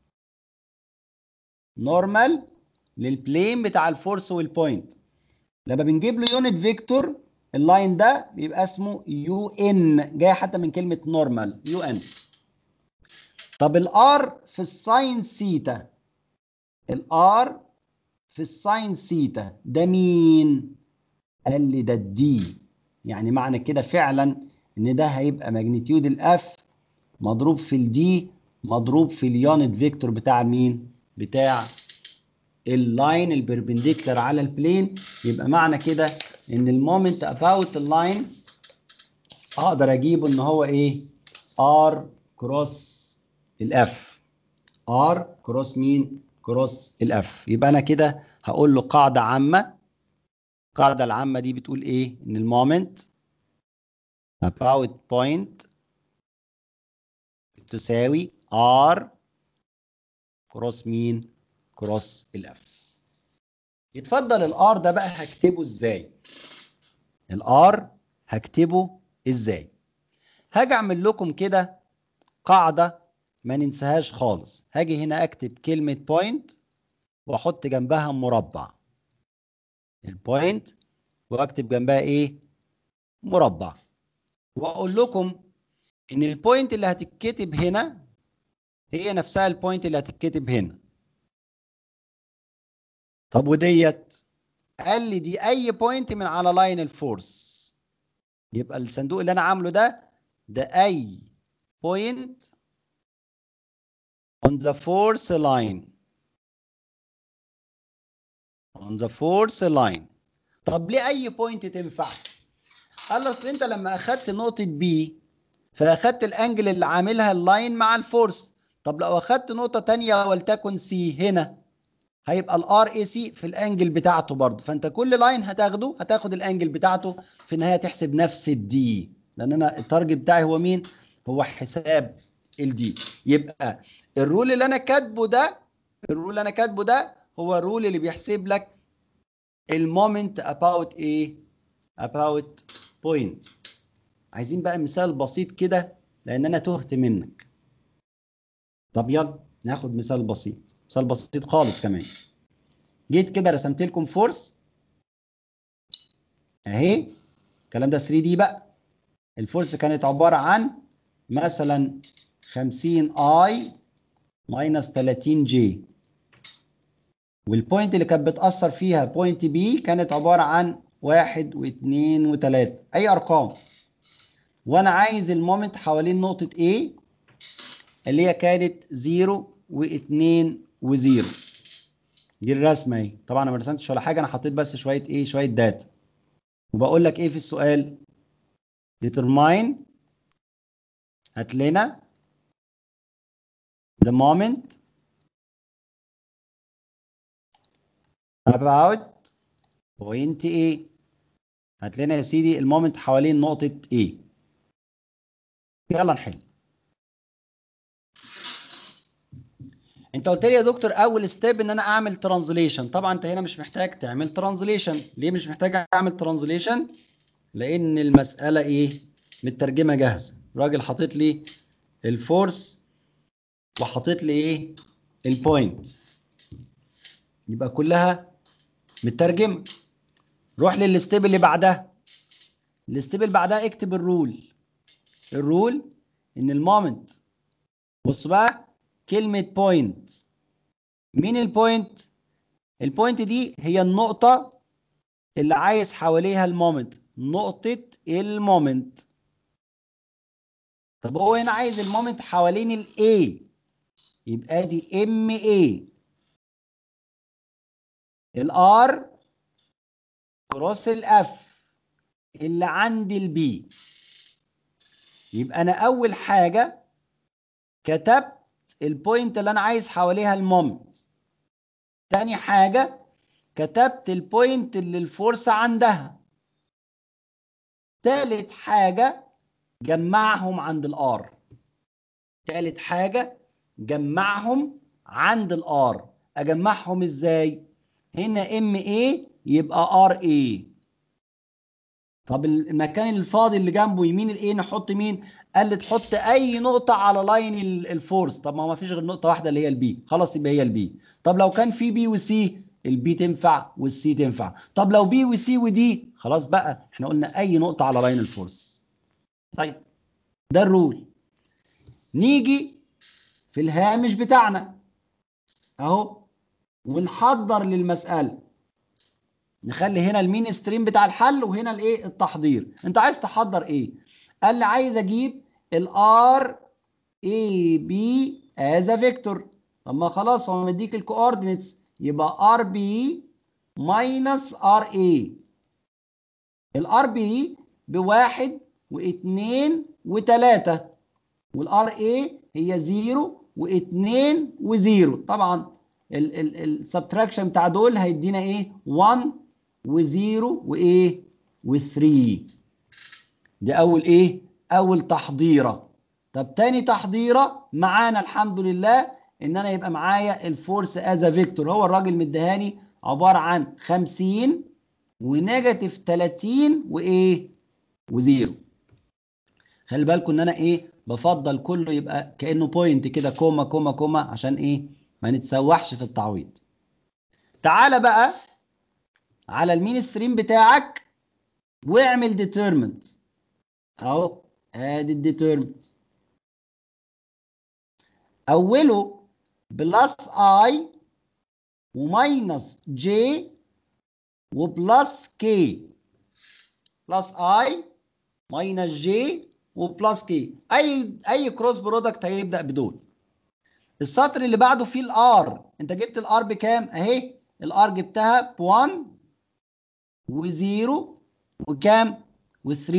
نورمال للبلين بتاع الفورس والبوينت لما بنجيب له يونت فيكتور اللاين ده بيبقى اسمه يو ان جاي حتى من كلمه نورمال يو ان طب الار في الساين سيتا الار في الساين سيتا ده مين قال لي ده الدي يعني معنى كده فعلا ان ده هيبقى ماجنتيود الاف مضروب في الدي مضروب في اليونت فيكتور بتاع مين بتاع اللاين البربنديكولار على البلين يبقى معنى كده ان المومنت اباوت اللاين اقدر اجيبه ان هو ايه ار كروس الاف ار كروس مين كروس الاف يبقى انا كده هقول له قاعده عامه القاعده العامه دي بتقول ايه ان المومنت about point تساوي r كروس مين كروس الاف يتفضل الار ده بقى هكتبه ازاي الار هكتبه ازاي هاجي اعمل لكم كده قاعده ما ننساهاش خالص هاجي هنا اكتب كلمه بوينت واحط جنبها مربع البوينت واكتب جنبها ايه مربع واقول لكم ان البوينت اللي هتتكتب هنا هي نفسها البوينت اللي هتتكتب هنا طب وديت قال لي دي اي بوينت من على لاين الفورس يبقى الصندوق اللي انا عامله ده ده اي بوينت on the force line on the force line طب ليه اي بوينت تنفع قال له اصل انت لما اخدت نقطه بي فاخدت الانجل اللي عاملها اللاين مع الفورس طب لو اخدت نقطه تانية ولتكن سي هنا هيبقى الار اي سي في الانجل بتاعته برضه فانت كل لاين هتاخده هتاخد الانجل بتاعته في النهايه تحسب نفس الدي لان انا التارجت بتاعي هو مين هو حساب الدي يبقى الرول اللي انا كاتبه ده الرول اللي انا كاتبه ده هو الرول اللي بيحسب لك المومنت about ايه about point عايزين بقى مثال بسيط كده لان انا تهت منك طب يلا ناخد مثال بسيط مثال بسيط خالص كمان جيت كده رسمت لكم فورس اهي الكلام ده 3 دي بقى الفورس كانت عباره عن مثلا 50 اي ماينس 30 جي والبوينت اللي كانت بتأثر فيها بوينت بي كانت عبارة عن واحد واثنين وثلاثة أي أرقام وأنا عايز المومنت حوالين نقطة A اللي هي كانت زيرو واثنين وزيرو دي الرسمة اهي طبعا أنا ما رسمتش ولا حاجة أنا حطيت بس شوية إيه شوية داتا وبقول لك إيه في السؤال determine هات لنا the moment about point A هات لنا يا سيدي المومنت حوالين نقطة A يلا نحل انت قلت لي يا دكتور اول ستيب ان انا اعمل ترانزليشن طبعا انت هنا مش محتاج تعمل ترانزليشن ليه مش محتاج اعمل ترانزليشن لان المساله ايه مترجمه جاهزه الراجل حاطط لي الفورس وحاطط لي ايه البوينت يبقى كلها مترجمه روح للستيب اللي بعدها الستيب اللي بعدها اكتب الرول الرول ان المومنت بص بقى كلمه بوينت مين البوينت البوينت دي هي النقطه اللي عايز حواليها المومنت نقطه المومنت طب هو هنا عايز المومنت حوالين الاي يبقى دي ام اي الار كروس الاف اللي عند البي يبقى انا اول حاجه كتبت البوينت اللي انا عايز حواليها المومنت تاني حاجه كتبت البوينت اللي الفورس عندها تالت حاجه جمعهم عند الار تالت حاجه جمعهم عند الار اجمعهم ازاي هنا ام اي يبقى ار اي طب المكان الفاضي اللي جنبه يمين الايه نحط مين قال لي تحط اي نقطه على لاين الفورس طب ما هو ما فيش غير نقطه واحده اللي هي البي خلاص يبقى هي البي طب لو كان في بي وسي البي تنفع والسي تنفع طب لو بي وسي ودي خلاص بقى احنا قلنا اي نقطه على لاين الفورس طيب ده الرول نيجي في في الهامش بتاعنا اهو ونحضر للمساله نخلي هنا المين ستريم بتاع الحل وهنا الايه التحضير انت عايز تحضر ايه قال لي عايز اجيب الار اي بي از فيكتور طب ما خلاص هو مديك الكوردينتس يبقى ار بي ماينس ار اي الار بي بواحد واثنين وثلاثة والار اي هي زيرو واثنين وزيرو طبعا السبتراكشن بتاع دول هيدينا ايه 1 وزيرو وايه و3 دي اول ايه اول تحضيره طب تاني تحضيره معانا الحمد لله ان انا يبقى معايا الفورس از فيكتور هو الراجل مديهاني عباره عن 50 ونيجاتيف 30 وايه وزيرو خلي بالكم ان انا ايه بفضل كله يبقى كانه بوينت كده كوما كوما كوما عشان ايه ما نتسوحش في التعويض تعالى بقى على المين ستريم بتاعك واعمل ديترمنت اهو ادي الديترمنت اوله بلس اي وماينس جي وبلس كي بلس اي ماينس جي وبلس كي اي اي كروس برودكت هيبدا بدول السطر اللي بعده فيه الار انت جبت الار بكام اهي الار جبتها ب 1 و0 وكام و3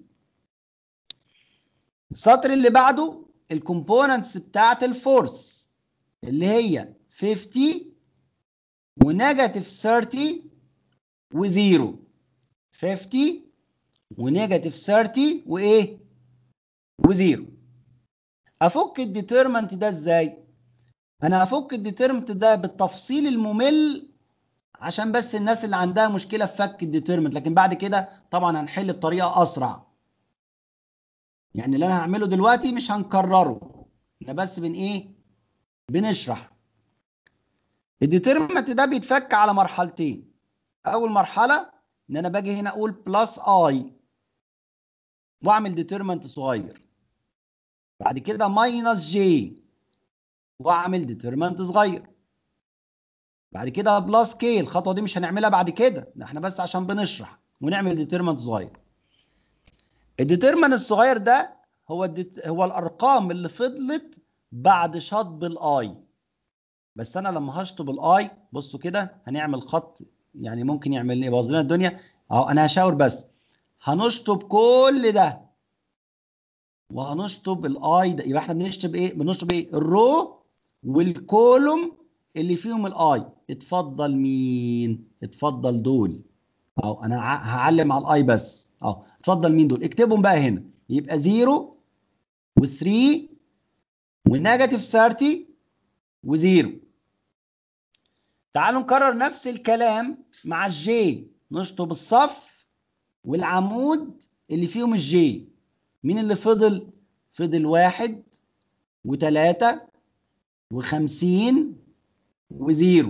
السطر اللي بعده الكومبوننتس بتاعت الفورس اللي هي 50 ونيجاتيف 30 و0 50 ونيجاتيف 30 وايه وزيرو افك الديترمنت ده ازاي انا هفك الديترمنت ده بالتفصيل الممل عشان بس الناس اللي عندها مشكله في فك الديترمنت لكن بعد كده طبعا هنحل بطريقه اسرع يعني اللي انا هعمله دلوقتي مش هنكرره احنا بس بن ايه بنشرح الديترمنت ده بيتفك على مرحلتين اول مرحله ان انا باجي هنا اقول بلس اي واعمل ديترمنت صغير بعد كده ماينس جي واعمل ديترمنت صغير بعد كده بلس كي الخطوه دي مش هنعملها بعد كده ده احنا بس عشان بنشرح ونعمل ديترمنت صغير الديترمنت الصغير ده هو الديت... هو الارقام اللي فضلت بعد شطب الاي بس انا لما هشطب الاي بصوا كده هنعمل خط يعني ممكن يعمل يبوظ لنا الدنيا اهو انا هشاور بس هنشطب كل ده وهنشطب الاي ده يبقى احنا بنشطب ايه بنشطب ايه الرو والكولوم اللي فيهم الاي اتفضل مين اتفضل دول اهو انا هعلم على الاي بس اهو اتفضل مين دول اكتبهم بقى هنا يبقى 0 و3 ونيجاتيف 30 و0 تعالوا نكرر نفس الكلام مع الجي نشطب الصف والعمود اللي فيهم الجي مين اللي فضل فضل واحد وتلاتة وخمسين وزيرو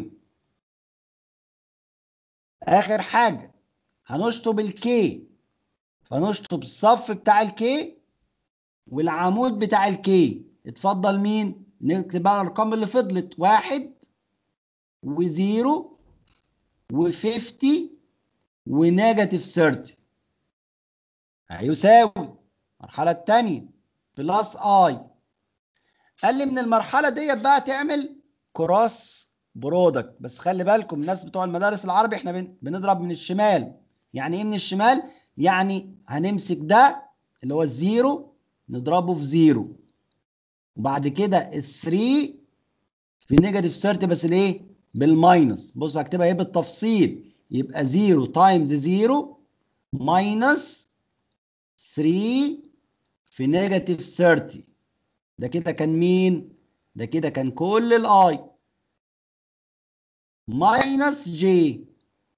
اخر حاجة هنشطب الكي فنشطب الصف بتاع الكي والعمود بتاع الكي اتفضل مين نكتب بقى الارقام اللي فضلت واحد وزيرو وفيفتي ونيجاتيف 30 هيساوي المرحلة التانية بلس اي قال لي من المرحلة ديت بقى تعمل كروس برودكت بس خلي بالكم الناس بتوع المدارس العربي احنا بن- بنضرب من الشمال يعني ايه من الشمال يعني هنمسك ده اللي هو الزيرو نضربه في زيرو وبعد كده الثري في نيجاتيف 30 بس الايه بالماينس بص هكتبها ايه بالتفصيل يبقى 0 تايمز 0 ماينس 3 في نيجاتيف 30 ده كده كان مين ده كده كان كل الاي ماينس جي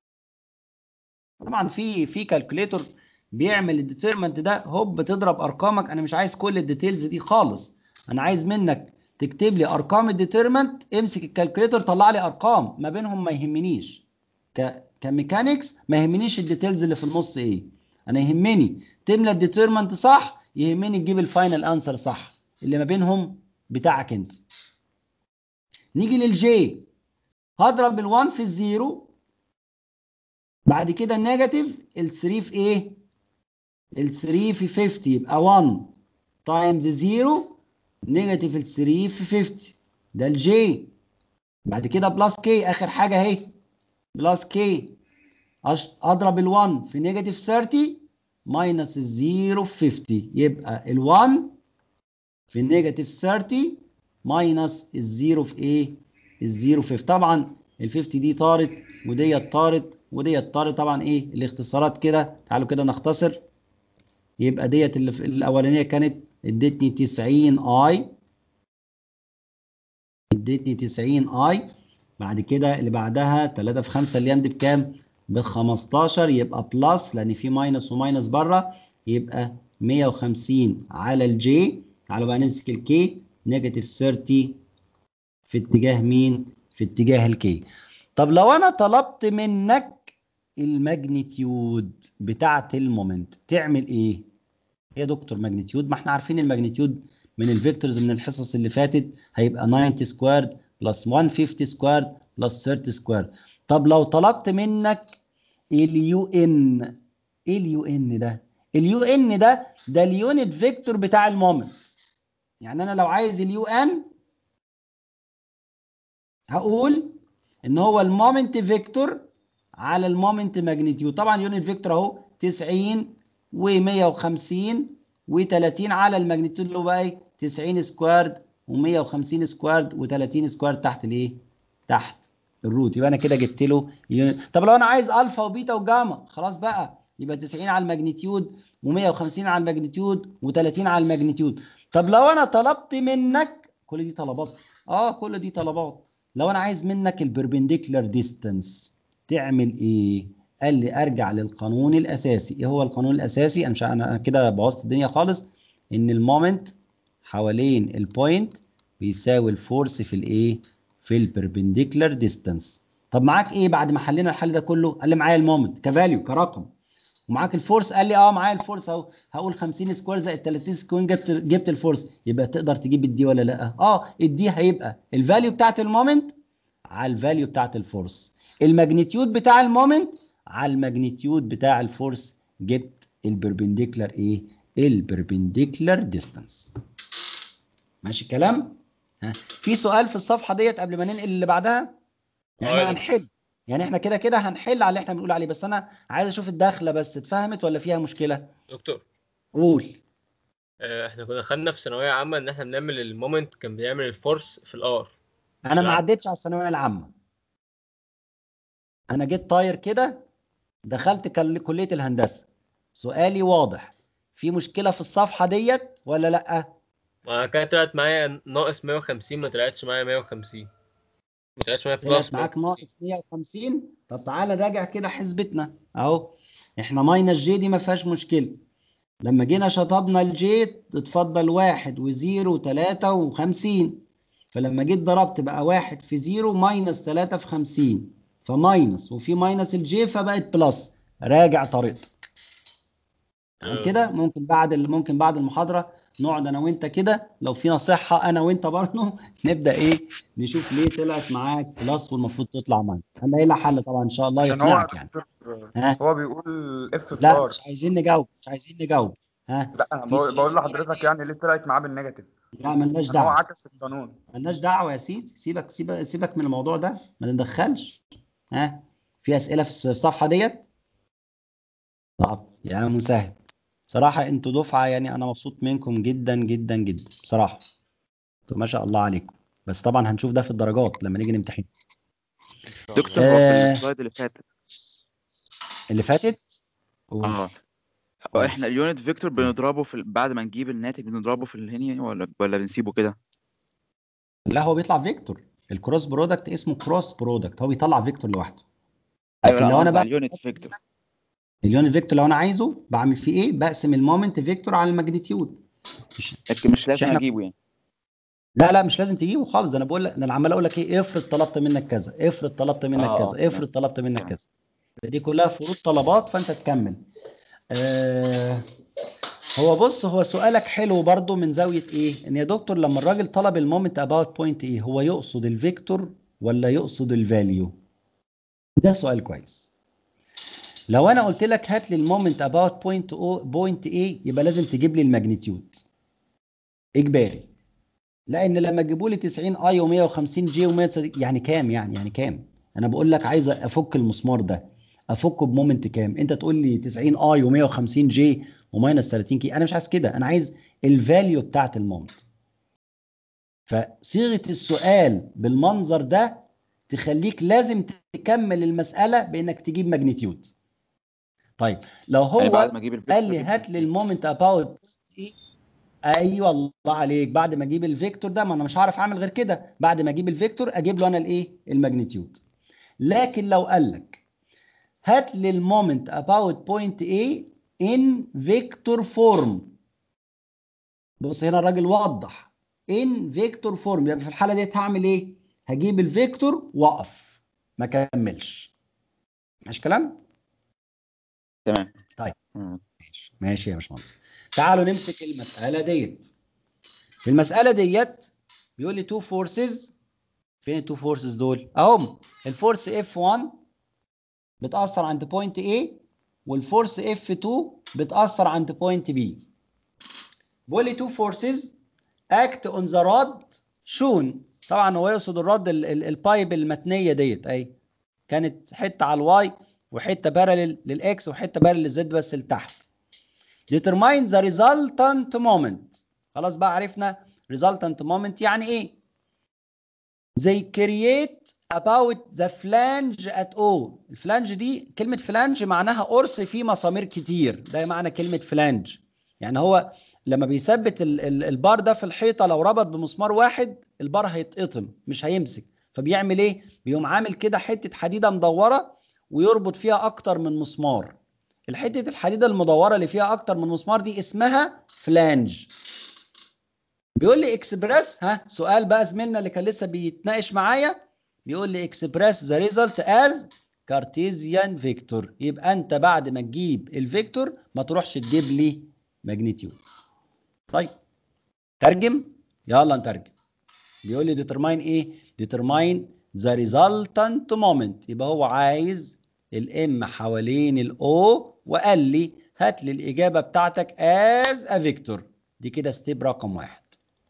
طبعا في في كالكوليتور بيعمل الديترمنت ده هوب تضرب ارقامك انا مش عايز كل الديتيلز دي خالص انا عايز منك تكتب لي ارقام الديترمنت امسك الكالكوليتور طلع لي ارقام ما بينهم ما يهمنيش ك كميكانيكس ما يهمنيش الديتيلز اللي في النص ايه انا يهمني تملى الديترمنت صح يهمني تجيب الفاينل انسر صح اللي ما بينهم بتاعك انت نيجي للجي هضرب ال1 في الزيرو بعد كده النيجاتيف ال3 في ايه ال3 في 50 يبقى 1 تايمز 0 نيجاتيف ال3 في 50 ده الجي بعد كده بلس كي اخر حاجه اهي بلس كي اضرب ال1 في نيجاتيف 30 ماينس الزيرو في 50 يبقى ال1 في نيجاتيف 30 ماينس الزيرو في ايه الزيرو في 50 طبعا ال 50 دي طارت وديت طارت وديت طارت طبعا ايه الاختصارات كده تعالوا كده نختصر يبقى ديت اللي في الاولانيه كانت ادتني 90 اي ادتني 90 اي بعد كده اللي بعدها 3 في 5 اللي دي بكام ب 15 يبقى بلس لان في ماينس وماينس بره يبقى 150 على الجي تعالوا بقى نمسك الكي نيجاتيف 30 في اتجاه مين في اتجاه الكي طب لو انا طلبت منك الماجنتيود بتاعه المومنت تعمل ايه يا دكتور ماجنتيود ما احنا عارفين الماجنتيود من الفيكتورز من الحصص اللي فاتت هيبقى 90 سكويرد بلس 150 سكويرد بلس 30 سكويرد طب لو طلبت منك اليو ان ايه اليو ان ده اليو ان ده ده اليونت فيكتور بتاع المومنت يعني انا لو عايز اليو ان هقول ان هو المومنت فيكتور على المومنت ماجنتيود طبعا اليونت فيكتور اهو 90 و150 و30 على الماجنتيود اللي هو بقى ايه 90 سكوارد و150 سكوارد و30 سكوارد تحت الايه تحت الروت يبقى انا كده جبت له اليونت طب لو انا عايز الفا وبيتا وجاما خلاص بقى يبقى 90 على الماجنتيود و150 على الماجنتيود و30 على الماجنتيود طب لو انا طلبت منك كل دي طلبات اه كل دي طلبات لو انا عايز منك البربنديكولار ديستانس تعمل ايه قال لي ارجع للقانون الاساسي ايه هو القانون الاساسي انا مش انا كده بوظت الدنيا خالص ان المومنت حوالين البوينت بيساوي الفورس في الايه في البربنديكولار ديستانس طب معاك ايه بعد ما حلينا الحل ده كله قال لي معايا المومنت كفاليو كرقم ومعاك الفورس قال لي اه معايا الفورس اهو هقول 50 سكوير زائد 30 سكوير جبت جبت الفورس يبقى تقدر تجيب الدي ولا لا اه الدي هيبقى الفاليو بتاعت المومنت على الفاليو بتاعت الفورس الماجنتيود بتاع المومنت على الماجنتيود بتاع الفورس جبت البربنديكولار ايه البربنديكولار ديستانس ماشي الكلام ها في سؤال في الصفحه ديت قبل ما ننقل اللي بعدها يعني آه. احنا هنحل يعني احنا كده كده هنحل على اللي احنا بنقول عليه بس انا عايز اشوف الدخله بس اتفهمت ولا فيها مشكله دكتور قول آه، احنا كنا خدنا في ثانويه عامه ان احنا بنعمل المومنت كان بيعمل الفورس في الار انا ما لا. عدتش على الثانويه العامه انا جيت طاير كده دخلت كل- كليه الهندسه سؤالي واضح في مشكله في الصفحه ديت ولا لا انا كانت طلعت معايا ناقص 150 ما طلعتش معايا 150 ما طلعتش معايا طلعت بلس معاك 150. ناقص 150 طب تعالى نراجع كده حسبتنا اهو احنا ماينس جي دي ما فيهاش مشكله لما جينا شطبنا الجي اتفضل واحد وزيرو وتلاتة وخمسين فلما جيت ضربت بقى واحد في زيرو ماينس تلاتة في خمسين فماينس وفي ماينس الجي فبقت بلس راجع طريقتك تمام آه. كده ممكن بعد ال- ممكن بعد المحاضرة نقعد انا وانت كده لو فينا صحة انا وانت برضه نبدأ ايه نشوف ليه طلعت معاك بلس والمفروض تطلع ماينس هنلاقي لها حل طبعا ان شاء الله عشان هو يقنعك يعني دكتور ها هو بيقول اف في لا ار مش عايزين نجاوب مش عايزين نجاوب ها لا انا في بقول سؤال بقول في لحضرتك يعني ليه طلعت معاه بالنيجاتيف لا ملناش عشان هو دعوة عكس القانون ملناش دعوة يا سيدي سيبك سيبك سيبك من الموضوع ده ما تتدخلش ها في أسئلة في الص- الصفحة ديت طب يا مسهل بصراحة انتوا دفعة يعني أنا مبسوط منكم جدا جدا جدا بصراحة انتوا ما شاء الله عليكم بس طبعا هنشوف ده في الدرجات لما نيجي نمتحن دكتور هو آه. في السلايد اللي فاتت اللي فاتت قول. اه هو احنا اليونت فيكتور بنضربه في ال- بعد ما نجيب الناتج بنضربه في الهنية ولا ولا بنسيبه كده لا هو بيطلع فيكتور الكروس برودكت اسمه كروس برودكت هو بيطلع فيكتور لوحده ايوه لكن لا لو انا قصدي بقى على اليونت فيكتور اليونت فيكتور لو انا عايزه بعمل فيه ايه بقسم المومنت فيكتور على الماجنتيود مش لكن مش لازم احنا- اجيبه يعني لا لا مش لازم تجيبه خالص ده انا بقول لك ده انا عمال اقول لك ايه افرض طلبت منك كذا افرض طلبت منك آه، آه، كذا افرض طلبت منك تمام. كذا دي كلها فروض طلبات فانت تكمل آه هو بص هو سؤالك حلو برضو من زاوية ايه؟ ان يا دكتور لما الراجل طلب المومنت اباوت بوينت ايه هو يقصد الفيكتور ولا يقصد الفاليو؟ ده سؤال كويس. لو انا قلت لك هات لي المومنت اباوت بوينت او بوينت ايه يبقى لازم تجيب لي الماجنتيود. اجباري. لان لما تجيبوا لي 90 اي و150 جي و100 يعني كام يعني يعني كام؟ انا بقول لك عايز افك المسمار ده افكه بمومنت كام؟ انت تقول لي 90 اي و150 جي وماينس 30 كي انا مش عايز كده انا عايز الفاليو بتاعت المومنت فصيغه السؤال بالمنظر ده تخليك لازم تكمل المساله بانك تجيب ماجنتيود طيب لو يعني بعد هو ما اجيب الفيكتور قال لي أجيب هات لي المومنت اباوت ايوه الله عليك بعد ما اجيب الفيكتور ده ما انا مش هعرف اعمل غير كده بعد ما اجيب الفيكتور اجيب له انا الايه الماجنتيود لكن لو قال لك هات لي المومنت about point A in vector form بص هنا الراجل وضح in vector form يبقى في الحالة ديت هعمل ايه؟ هجيب الفيكتور واقف ما كملش ماشي كلام؟ تمام طيب. مم. ماشي ماشي يا باشمهندس تعالوا نمسك المسألة ديت في المسألة ديت بيقول لي تو فورسز فين التو فورسز دول؟ اهم الفورس F1 بتأثر عند بوينت A والفورس F2 بتأثر عند بوينت B. بيقول لي two forces act on the rod shown طبعا هو يقصد الرد ال- ال- البايب المتنية ديت اهي كانت حتة على الواي وحتة بارلل للاكس وحتة بارلل للزد بس لتحت. determine the resultant moment خلاص بقى عرفنا resultant moment يعني ايه؟ they create about the flange at O الفلانج دي كلمة فلانج معناها قرص فيه مسامير كتير ده معنى كلمة فلانج يعني هو لما بيثبت ال- ال- البار ده في الحيطة لو ربط بمسمار واحد البار هيتقطم مش هيمسك فبيعمل ايه بيقوم عامل كده حتة حديدة مدورة ويربط فيها اكتر من مسمار الحتة الحديدة المدورة اللي فيها اكتر من مسمار دي اسمها فلانج بيقول لي اكسبريس ها سؤال بقى زميلنا اللي كان لسه بيتناقش معايا بيقول لي اكسبريس ذا ريزلت از كارتيزيان فيكتور يبقى انت بعد ما تجيب الفيكتور ما تروحش تجيب لي ماجنتيود طيب ترجم يلا نترجم بيقول لي ديترماين ايه ديترماين ذا ريزلتنت مومنت يبقى هو عايز الام حوالين الاو وقال لي هات لي الاجابه بتاعتك از ا فيكتور دي كده ستيب رقم واحد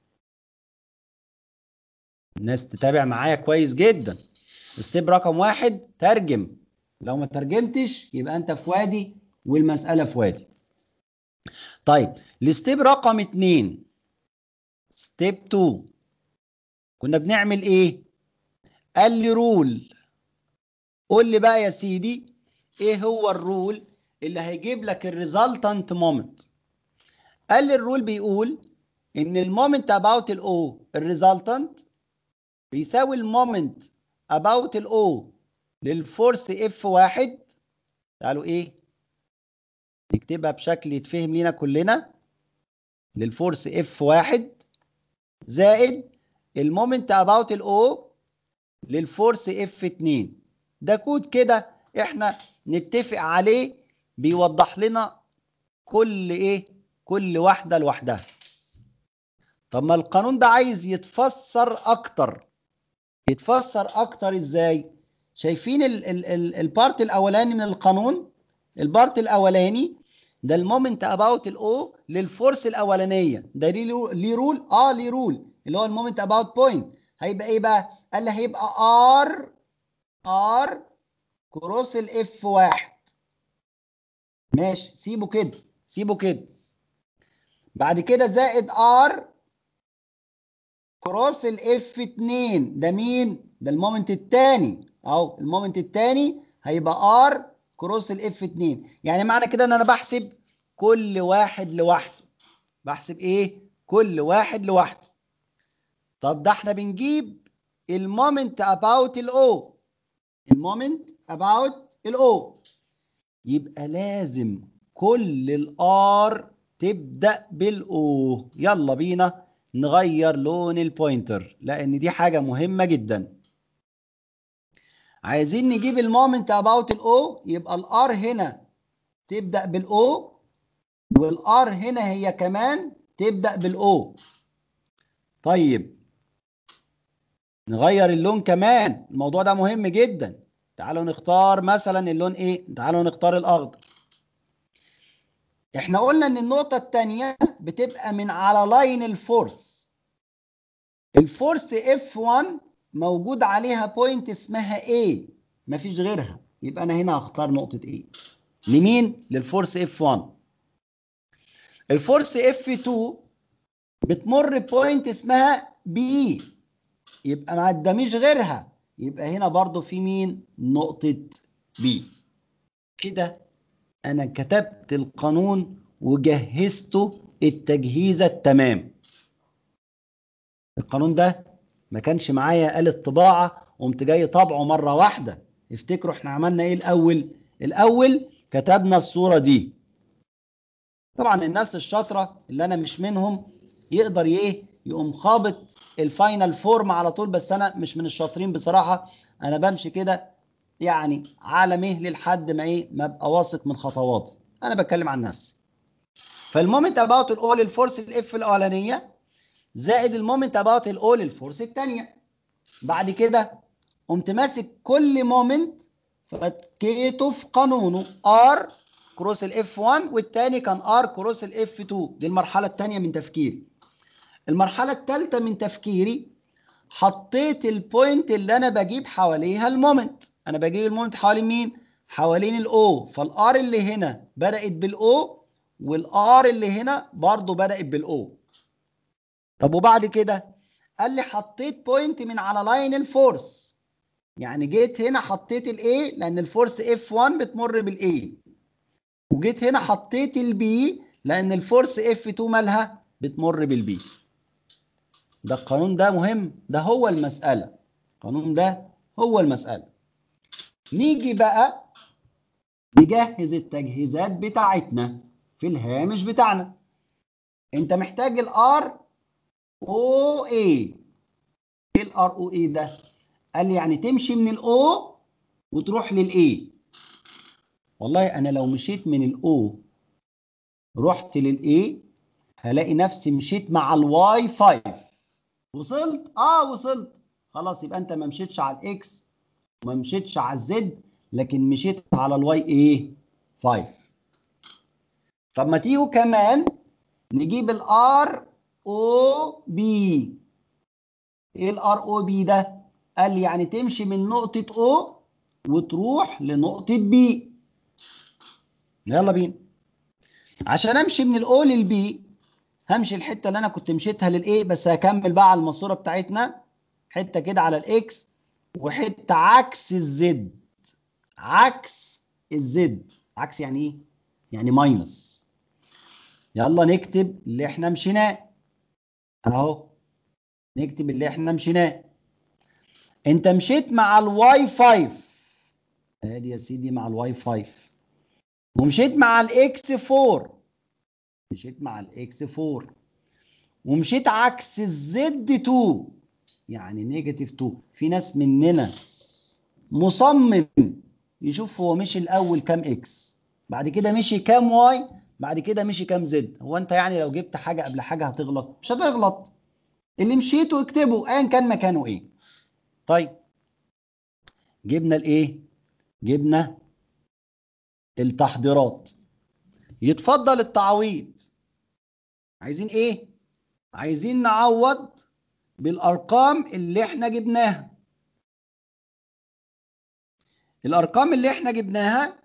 الناس تتابع معايا كويس جدا ستيب رقم واحد ترجم لو ما ترجمتش يبقى انت في وادي والمسألة في وادي طيب الستيب رقم اتنين ستيب 2 كنا بنعمل ايه قال لي رول قول لي بقى يا سيدي ايه هو الرول اللي هيجيب لك الريزلتنت مومنت قال لي الرول بيقول ان المومنت اباوت الاو الريزلتنت بيساوي المومنت about الاو للفورس اف واحد تعالوا ايه نكتبها بشكل يتفهم لينا كلنا للفورس اف واحد زائد المومنت about الاو للفورس اف اتنين ده كود كده احنا نتفق عليه بيوضح لنا كل ايه كل واحدة لوحدها طب ما القانون ده عايز يتفسر اكتر يتفسر اكتر ازاي شايفين ال ال ال البارت الاولاني من القانون البارت الاولاني ده المومنت اباوت الاو للفورس الاولانيه ده ليه رو- ليه رول اه ليه رول اللي هو المومنت اباوت بوينت هيبقى ايه بقى قال لي هيبقى ار ار كروس الاف واحد ماشي سيبه كده سيبه كده بعد كده زائد ار كروس الاف 2 ده مين ده المومنت الثاني اهو المومنت الثاني هيبقى ار كروس الاف 2 يعني معنى كده ان انا بحسب كل واحد لوحده بحسب ايه كل واحد لوحده طب ده احنا بنجيب المومنت اباوت الاو المومنت اباوت الاو يبقى لازم كل الار تبدا بالاو يلا بينا نغير لون البوينتر لان دي حاجه مهمه جدا عايزين نجيب المومنت اباوت الاو يبقى الار هنا تبدا بالاو والار هنا هي كمان تبدا بالاو طيب نغير اللون كمان الموضوع ده مهم جدا تعالوا نختار مثلا اللون ايه تعالوا نختار الاخضر احنا قلنا ان النقطة التانية بتبقى من على لاين الفورس الفورس F1 موجود عليها بوينت اسمها A مفيش غيرها يبقى انا هنا هختار نقطة A لمين؟ للفورس F1 الفورس F2 بتمر بوينت اسمها B يبقى ما قداميش غيرها يبقى هنا برضو في مين؟ نقطة B كده انا كتبت القانون وجهزته التجهيزة التمام القانون ده ما كانش معايا آلة طباعة قمت جاي طبعه مرة واحدة افتكروا احنا عملنا ايه الاول الاول كتبنا الصورة دي طبعا الناس الشاطرة اللي انا مش منهم يقدر ايه يقوم خابط الفاينل فورم على طول بس انا مش من الشاطرين بصراحة انا بمشي كده يعني على مهل لحد ما ايه ما ابقى واثق من خطواتي انا بتكلم عن نفسي فالمومنت اباوت الاول الفورس الاف الاولانيه زائد المومنت اباوت الاول الفورس الثانيه بعد كده قمت ماسك كل مومنت فكيته في قانونه ار كروس الاف 1 والتاني كان ار كروس الاف 2 دي المرحله الثانيه من تفكيري المرحله الثالثه من تفكيري حطيت البوينت اللي انا بجيب حواليها المومنت انا بجيب المومنت حوالين مين حوالين الاو فالار اللي هنا بدات بالاو والار اللي هنا برضو بدات بالاو طب وبعد كده قال لي حطيت بوينت من على لاين الفورس يعني جيت هنا حطيت الاي لان الفورس اف 1 بتمر بالاي وجيت هنا حطيت البي لان الفورس اف 2 مالها بتمر بالبي ده القانون ده مهم ده هو المسألة القانون ده هو المسألة نيجي بقى نجهز التجهيزات بتاعتنا في الهامش بتاعنا انت محتاج الار او اي ايه الار او اي ده قال لي يعني تمشي من الاو وتروح للاي والله انا لو مشيت من الاو رحت للاي هلاقي نفسي مشيت مع الواي 5 وصلت اه وصلت خلاص يبقى انت ما مشيتش على الاكس وما مشيتش على الزد لكن مشيت على الواي ايه 5 طب ما تيجوا كمان نجيب الار او بي ايه الار او بي ده قال لي يعني تمشي من نقطة او وتروح لنقطة بي يلا بينا عشان امشي من الاو للبي همشي الحته اللي انا كنت مشيتها للايه بس هكمل بقى على الماسوره بتاعتنا حته كده على الاكس وحته عكس الزد عكس الزد عكس يعني ايه يعني ماينس يلا نكتب اللي احنا مشيناه اهو نكتب اللي احنا مشيناه انت مشيت مع الواي 5 ادي يا سيدي مع الواي 5 ومشيت مع الاكس 4 مشيت مع الاكس 4 ومشيت عكس الزد 2 يعني نيجاتيف 2 في ناس مننا مصمم يشوف هو مشي الاول كام اكس بعد كده مشي كام واي بعد كده مشي كام زد هو انت يعني لو جبت حاجه قبل حاجه هتغلط مش هتغلط اللي مشيته اكتبه ايا كان مكانه ايه طيب جبنا الايه جبنا التحضيرات يتفضل التعويض عايزين ايه عايزين نعوض بالارقام اللي احنا جبناها الارقام اللي احنا جبناها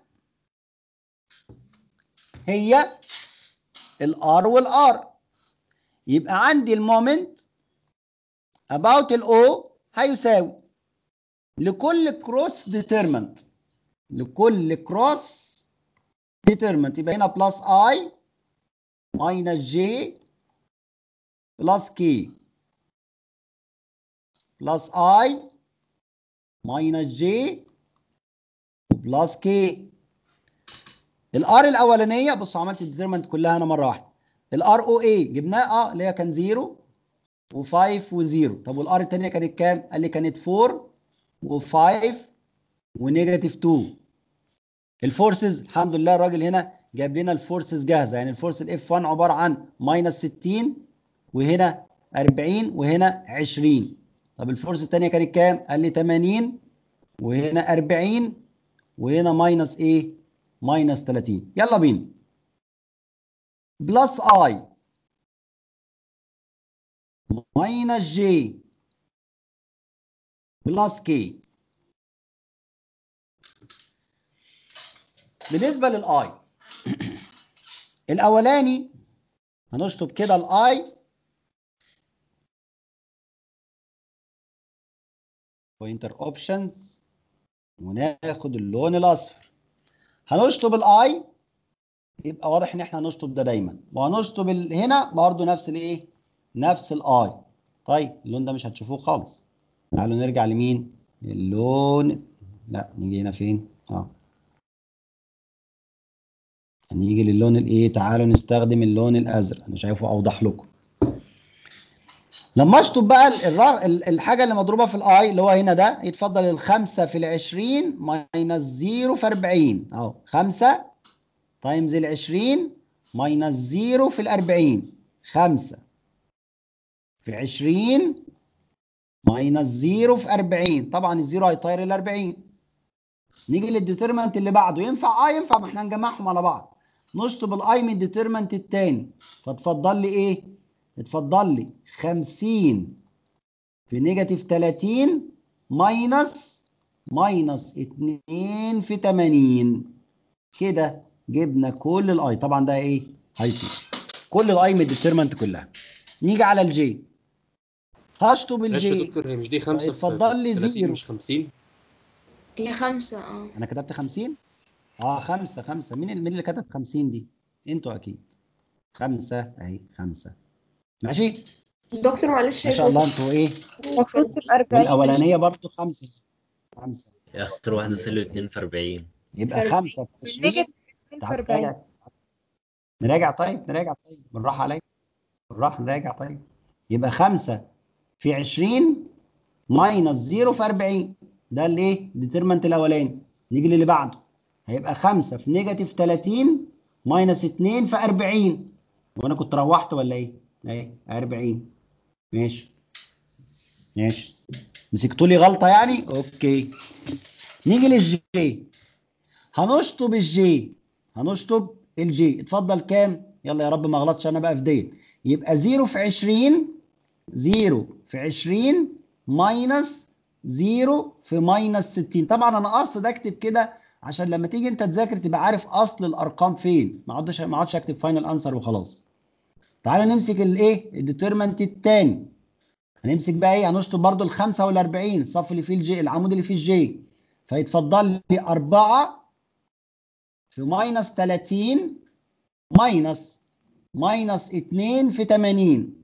هي الار والار يبقى عندي المومنت about الاو هيساوي لكل كروس ديترمنت لكل كروس determinant يبقى هنا بلس اي ماينس جي بلس كي بلس اي ماينس جي بلس كي الار الاولانيه بصوا عملت الديترمنت كلها انا مره واحده الار او اي جبناه اه اللي هي كان 0 و5 و0 طب والار الثانيه كانت كام؟ قال لي كانت 4 و5 ونيجاتيف 2 الفورسز الحمد لله الراجل هنا جايب لنا الفورسز جاهزه يعني الفورس الاف 1 عباره عن ماينس 60 وهنا 40 وهنا 20 طب الفورس الثانيه كانت كام؟ قال لي 80 وهنا 40 وهنا ماينس ايه؟ ماينس 30 يلا بينا بلس اي ماينس جي بلس كي بالنسبه للاي الاولاني هنشطب كده الاي بوينتر اوبشنز وناخد اللون الاصفر هنشطب الاي يبقى واضح ان احنا هنشطب ده دايما وهنشطب ال- هنا برضو نفس الايه نفس الاي طيب اللون ده مش هتشوفوه خالص تعالوا نرجع لمين اللون لا نيجي هنا فين اه هنيجي للون الايه تعالوا نستخدم اللون الازرق انا شايفه اوضح لكم لما اشطب بقى ال- الرا- ال- الحاجه اللي مضروبه في الاي اللي هو هنا ده يتفضل الخمسة في العشرين ماينس زيرو في 40 اهو خمسة تايمز العشرين ماينس زيرو في الأربعين خمسة في عشرين ماينس زيرو في أربعين طبعا الزيرو هيطير الأربعين نيجي للديترمنت اللي بعده ينفع اه ينفع ما احنا هنجمعهم على بعض نشطب الاي من الديترمنت التاني فتفضل لي ايه اتفضل لي 50 في نيجاتيف 30 ماينس ماينس 2 في 80 كده جبنا كل الاي طبعا ده ايه هيطير كل الاي من الديترمنت كلها نيجي على الجي هشطب معلش يا الجي دكتور هي مش دي خمسة في اتفضل لي 30 زيرو. مش 50 هي خمسة اه انا كتبت 50 اه خمسة خمسة مين مين اللي كتب 50 دي انتوا اكيد خمسة اهي خمسة ماشي دكتور معلش ما شاء الله انتوا ايه المفروض تبقى 40 والاولانيه برضو خمسة خمسة يا اختار واحدة سلو 2 في 40 يبقى خمسة في 20 نيجاتيف 2 في تعال 40 نراجع نراجع طيب نراجع طيب بالراحة عليا بالراحة نراجع طيب يبقى خمسة في 20 ماينس 0 في 40 ده الايه؟ ديترمنت الاولاني نيجي للي بعده هيبقى 5 في نيجاتيف 30 ماينس 2 في 40 وانا كنت روحت ولا ايه؟ اهي 40 ماشي ماشي مسكتوا لي غلطة يعني؟ اوكي نيجي للجي هنشطب الجي هنشطب الجي اتفضل كام يلا يا رب ما اغلطش انا بقى في ديت يبقى 0 في 20 0 في 20 ماينس 0 في ماينس 60 طبعا انا قاصد اكتب كده عشان لما تيجي انت تذاكر تبقى عارف اصل الارقام فين ما اقعدش ما اقعدش اكتب فاينل انسر وخلاص تعالى نمسك الايه الديترمنت الثاني هنمسك بقى ايه هنشطب برضو ال 45 الصف اللي فيه الجي العمود اللي فيه الجي فيتفضل لي 4 في ماينس 30 ماينس ماينس 2 في 80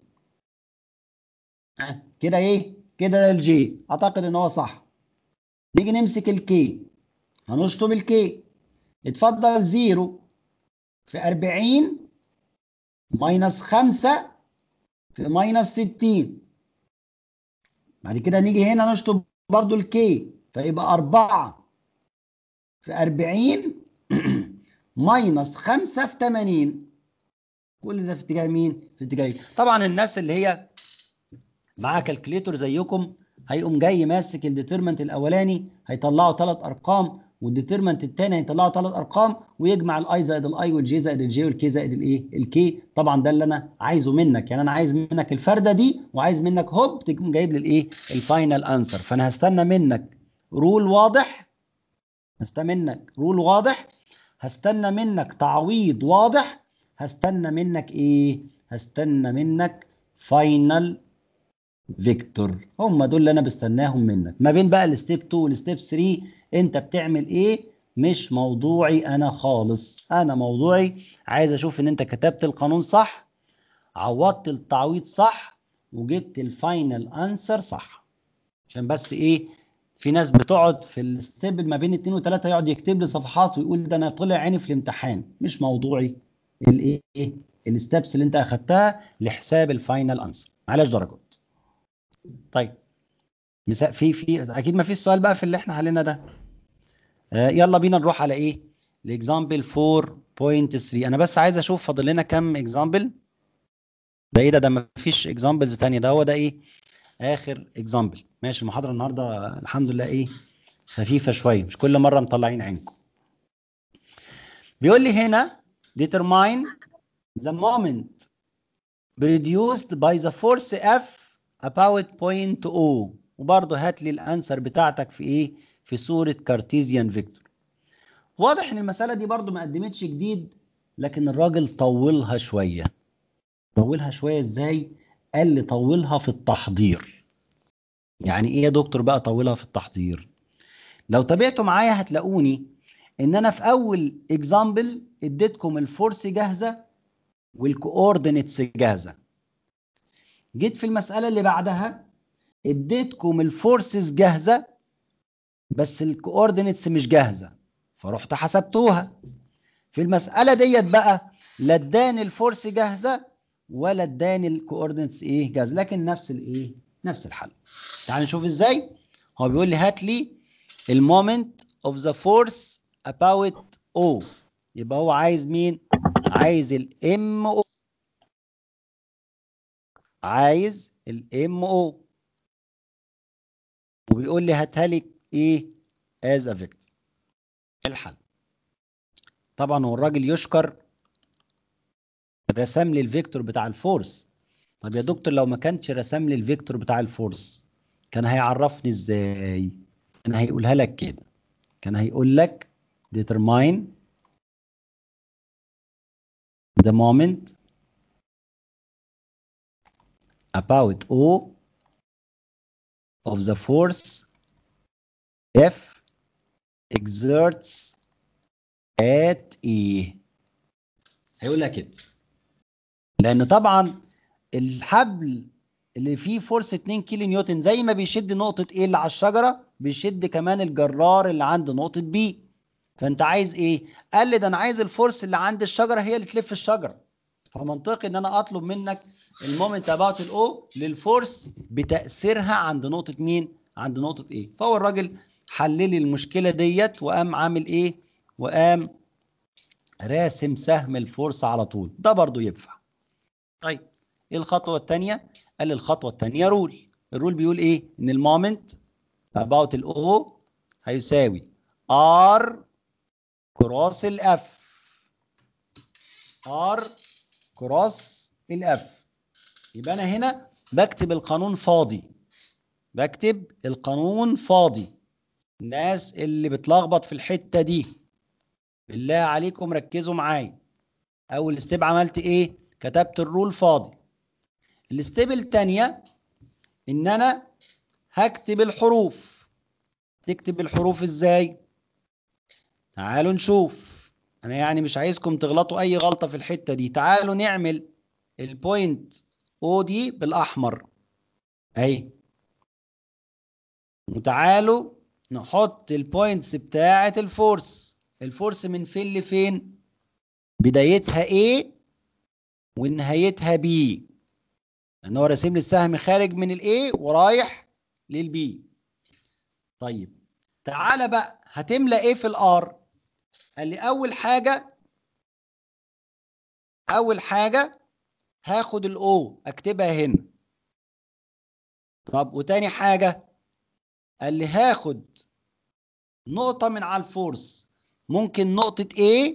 آه، كده ايه كده ده الجي اعتقد ان هو صح نيجي نمسك الكي هنشطب الكي اتفضل 0 في 40 ماينس 5 في ماينس 60 بعد كده نيجي هنا نشطب برضو الكي فيبقى 4 في 40 ماينس 5 في 80 كل ده في اتجاه مين؟ في اتجاه مين؟ طبعا الناس اللي هي معاها كالكليتور زيكم هيقوم جاي ماسك الديترمنت الاولاني هيطلعوا ثلاث ارقام والديترمنت الثاني هيطلعوا ثلاث ارقام ويجمع الاي زائد الاي والجي زائد الجي والكي زائد الايه؟ الكي طبعا ده اللي انا عايزه منك يعني انا عايز منك الفرده دي وعايز منك هوب تقوم جايب لي الايه؟ الفاينل انسر فانا هستنى منك رول واضح هستنى منك رول واضح هستنى منك تعويض واضح هستنى منك ايه هستنى منك فاينل فيكتور هم دول اللي انا بستناهم منك ما بين بقى الستيب 2 والستيب 3 انت بتعمل ايه مش موضوعي انا خالص انا موضوعي عايز اشوف ان انت كتبت القانون صح عوضت التعويض صح وجبت الفاينل انسر صح عشان بس ايه في ناس بتقعد في الستيب ما بين اتنين وتلاته يقعد يكتب لي صفحات ويقول ده انا طلع عيني في الامتحان مش موضوعي الايه الستبس اللي انت اخدتها لحساب الفاينل انسر معلش درجات طيب مساء في في اكيد ما فيش سؤال بقى في اللي احنا حلينا ده آه يلا بينا نروح على ايه الاكزامبل 4.3 انا بس عايز اشوف فاضل لنا كام اكزامبل ده ايه ده ده مفيش اكزامبلز تانية ده هو ده ايه اخر اكزامبل ماشي المحاضره النهارده الحمد لله ايه خفيفه شويه مش كل مره مطلعين عينكم بيقول لي هنا determine the moment produced by the force F about point O وبرضه هات لي الانسر بتاعتك في ايه في صوره كارتيزيان فيكتور واضح ان المساله دي برضه ما قدمتش جديد لكن الراجل طولها شويه طولها شويه ازاي قال لي طولها في التحضير يعني ايه يا دكتور بقى طولها في التحضير لو تابعتوا معايا هتلاقوني ان انا في اول اكزامبل اديتكم الفورس جاهزه والكوردينيتس جاهزه جيت في المساله اللي بعدها اديتكم الفورسز جاهزه بس الكوردينيتس مش جاهزه فرحت حسبتوها في المساله ديت بقى لا اداني الفورس جاهزه ولا اداني الكوردينيتس ايه جاهزه لكن نفس الايه نفس الحل تعال نشوف ازاي هو بيقول لي هات لي المومنت اوف ذا فورس about O يبقى هو عايز مين عايز الام او عايز الام او وبيقول لي هاتها لي ايه از ا فيكتور الحل طبعا هو الراجل يشكر رسم لي الفيكتور بتاع الفورس طب يا دكتور لو ما كانش رسم لي الفيكتور بتاع الفورس كان هيعرفني ازاي كان هيقولها لك كده كان هيقول لك determine the moment about O of the force F exerts at E هيقول لك كده لان طبعا الحبل اللي فيه فورس 2 كيلو نيوتن زي ما بيشد نقطة A اللي على الشجرة بيشد كمان الجرار اللي عند نقطة B فانت عايز ايه؟ قال لي ده انا عايز الفورس اللي عند الشجرة هي اللي تلف الشجرة فمنطقي ان انا اطلب منك المومنت اباوت الاو للفورس بتأثيرها عند نقطة مين؟ عند نقطة ايه؟ فهو الراجل حل لي المشكلة ديت وقام عامل ايه؟ وقام راسم سهم الفورس على طول ده برضو ينفع طيب ايه الخطوة الثانية؟ قال لي الخطوة الثانية رول الرول بيقول ايه؟ ان المومنت about الاو هيساوي ار كروس الاف ار كروس الاف يبقى انا هنا بكتب القانون فاضي بكتب القانون فاضي الناس اللي بتلخبط في الحتة دي بالله عليكم ركزوا معايا اول ستيب عملت ايه كتبت الرول فاضي الستيب التانية ان انا هكتب الحروف تكتب الحروف ازاي تعالوا نشوف انا يعني مش عايزكم تغلطوا اي غلطة في الحتة دي تعالوا نعمل البوينت او دي بالاحمر اهي وتعالوا نحط البوينتس بتاعة الفورس الفورس من فين لفين بدايتها A ونهايتها B لان هو راسم لي السهم خارج من الاي ورايح للبي طيب تعالى بقى هتملى ايه في الار قال لي اول حاجه اول حاجه هاخد الاو اكتبها هنا طب وتاني حاجه قال لي هاخد نقطه من على الفورس ممكن نقطه A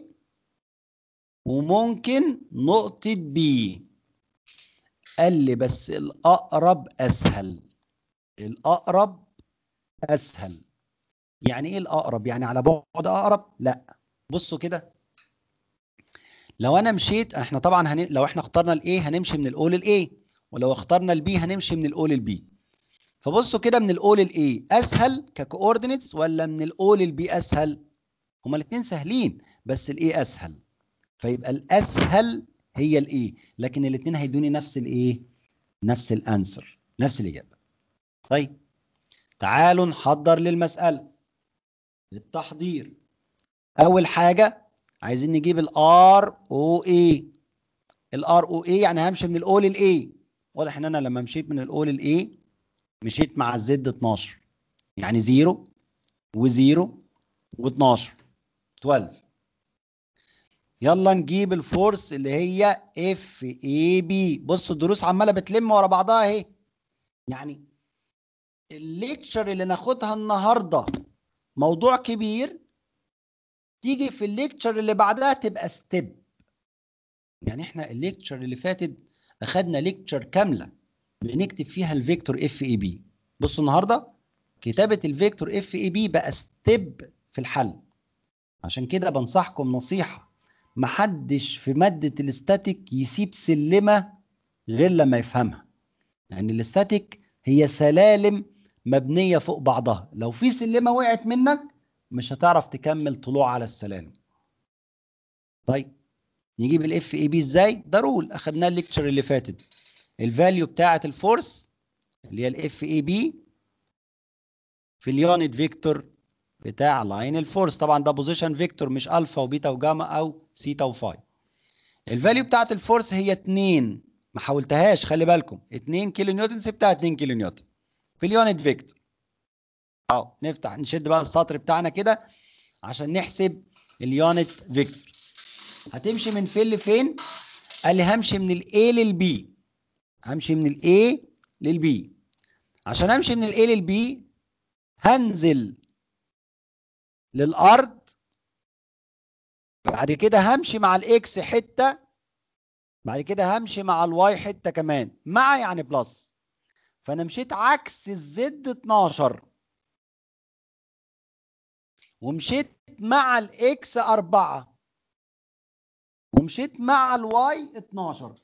وممكن نقطه B قال لي بس الأقرب أسهل الأقرب أسهل يعني إيه الأقرب؟ يعني على بعد أقرب؟ لا بصوا كده لو أنا مشيت إحنا طبعا هن... لو إحنا اخترنا الإيه هنمشي من الأو للإيه ولو اخترنا البي هنمشي من الأو للبي فبصوا كده من الأو للإيه أسهل ككوردينيتس ولا من الأو للبي أسهل؟ هما الاتنين سهلين بس الإيه أسهل فيبقى الأسهل هي الايه لكن الاثنين هيدوني نفس الايه نفس الانسر نفس الاجابه طيب تعالوا نحضر للمساله للتحضير اول حاجه عايزين نجيب الار او اي الار او اي يعني همشي من الاو للاي واضح ان انا لما مشيت من الاو للاي مشيت مع الزد 12 يعني 0 و0 و12 12 يلا نجيب الفورس اللي هي اف اي بي بصوا الدروس عماله بتلم ورا بعضها اهي يعني الليكتشر اللي ناخدها النهارده موضوع كبير تيجي في الليكتشر اللي بعدها تبقى ستيب يعني احنا الليكتشر اللي فاتت اخدنا ليكتشر كامله بنكتب فيها الفيكتور اف اي بي بصوا النهارده كتابه الفيكتور اف اي بي بقى ستيب في الحل عشان كده بنصحكم نصيحه محدش في ماده الاستاتيك يسيب سلمه غير لما يفهمها يعني الاستاتيك هي سلالم مبنيه فوق بعضها لو في سلمه وقعت منك مش هتعرف تكمل طلوع على السلالم طيب نجيب الاف اي بي ازاي ده رول اخدناه الليكتشر اللي فاتت الفاليو بتاعه الفورس اللي هي الاف اي بي في اليونت فيكتور بتاع لاين الفورس طبعا ده بوزيشن فيكتور مش الفا وبيتا وجاما او سيتا وفاي الفاليو بتاعه الفورس هي 2 ما حاولتهاش خلي بالكم 2 كيلو نيوتن سبتها 2 كيلو نيوتن في اليونت فيكتور اهو نفتح نشد بقى السطر بتاعنا كده عشان نحسب اليونت فيكتور هتمشي من فين لفين قال لي همشي من الاي للبي همشي من الاي للبي عشان امشي من الاي للبي هنزل للارض بعد كده همشي مع الاكس حته بعد كده همشي مع الواي حته كمان مع يعني بلس فانا مشيت عكس الزد 12 ومشيت مع الاكس 4 ومشيت مع الواي 12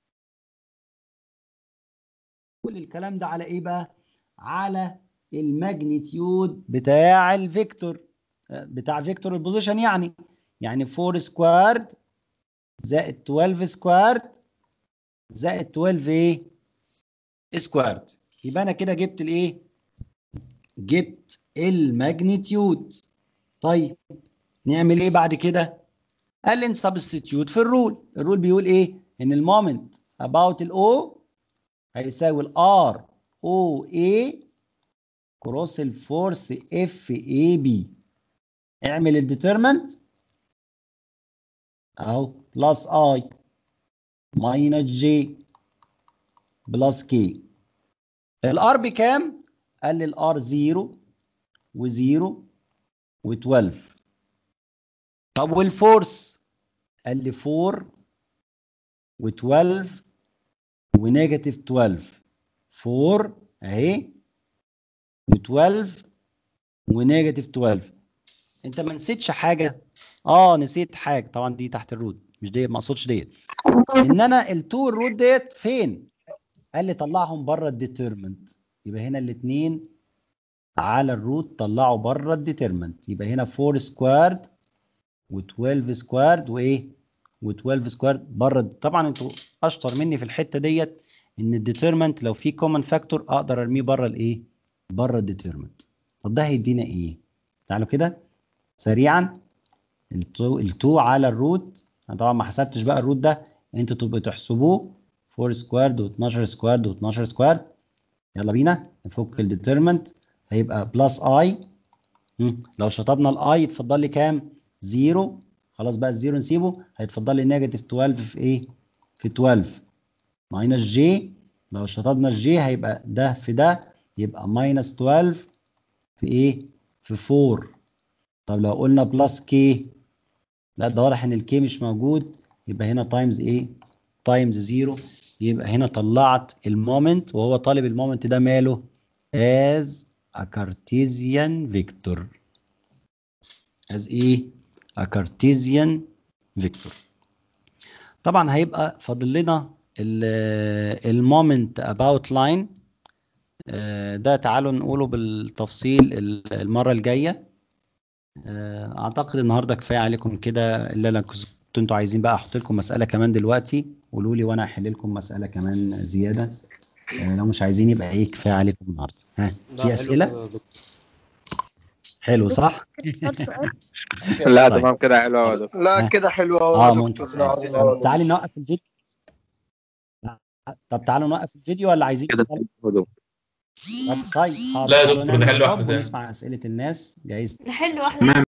كل الكلام ده على ايه بقى على الماجنتيود بتاع الفيكتور بتاع فيكتور البوزيشن يعني يعني 4 سكوارد زائد 12 سكوارد زائد 12 ايه سكوارد يبقى انا كده جبت الايه جبت الماجنتيود طيب نعمل ايه بعد كده قال لي سبستيتيوت في الرول الرول بيقول ايه ان المومنت about الاو هيساوي الار او اي كروس الفورس اف اي بي اعمل الديترمنت اهو بلس اي ماينس جي بلس كي الار بكام قال لي الار 0 و0 و12 طب والفورس قال لي 4 و12 ونيجاتيف 12 4 اهي و12 ونيجاتيف 12 انت ما نسيتش حاجه اه نسيت حاجه طبعا دي تحت الرود مش ديت ما اقصدش ديت ان انا التو الرود ديت فين قال لي طلعهم بره الديترمنت يبقى هنا الاثنين على الروت طلعوا بره الديترمنت يبقى هنا 4 سكوارد و12 سكوارد وايه و12 سكوارد بره طبعا انتوا اشطر مني في الحته ديت ان الديترمنت لو في كومن فاكتور اقدر ارميه بره الايه بره الديترمنت طب ده هيدينا ايه تعالوا كده سريعا التو, التو على الروت انا طبعا ما حسبتش بقى الروت ده انتوا تبقوا تحسبوه 4 سكوارد و12 سكوارد و12 سكوارد يلا بينا نفك الديترمنت هيبقى بلس اي لو شطبنا الاي يتفضل لي كام؟ زيرو خلاص بقى الزيرو نسيبه هيتفضل لي نيجاتيف 12 في ايه؟ في 12 ماينس جي لو شطبنا الجي هيبقى ده في ده يبقى ماينس 12 في ايه؟ في 4 طب لو قلنا بلس كي لا ده واضح ان الكي مش موجود يبقى هنا تايمز ايه؟ تايمز زيرو يبقى هنا طلعت المومنت وهو طالب المومنت ده ماله؟ as a Cartesian vector as ايه a Cartesian vector طبعا هيبقى فاضل لنا المومنت about line ده تعالوا نقوله بالتفصيل المرة الجاية اعتقد النهارده كفايه عليكم كده اللي انا كنت انتوا عايزين بقى احط لكم مساله كمان دلوقتي قولوا لي وانا احل لكم مساله كمان زياده لو مش عايزين يبقى ايه كفايه عليكم النهارده ها في اسئله حلو صح لا طيب. تمام كده حلو قوي لا كده حلو قوي اه يا ممكن دكتور لا طب تعالي نوقف الفيديو طب تعالوا نوقف الفيديو ولا عايزين كده طب حلو طيب حاضر لا يا تعالوا دكتور، نعمل نحل stop واحدة ثانية. ونسمع اسئله الناس جايز نحل واحدة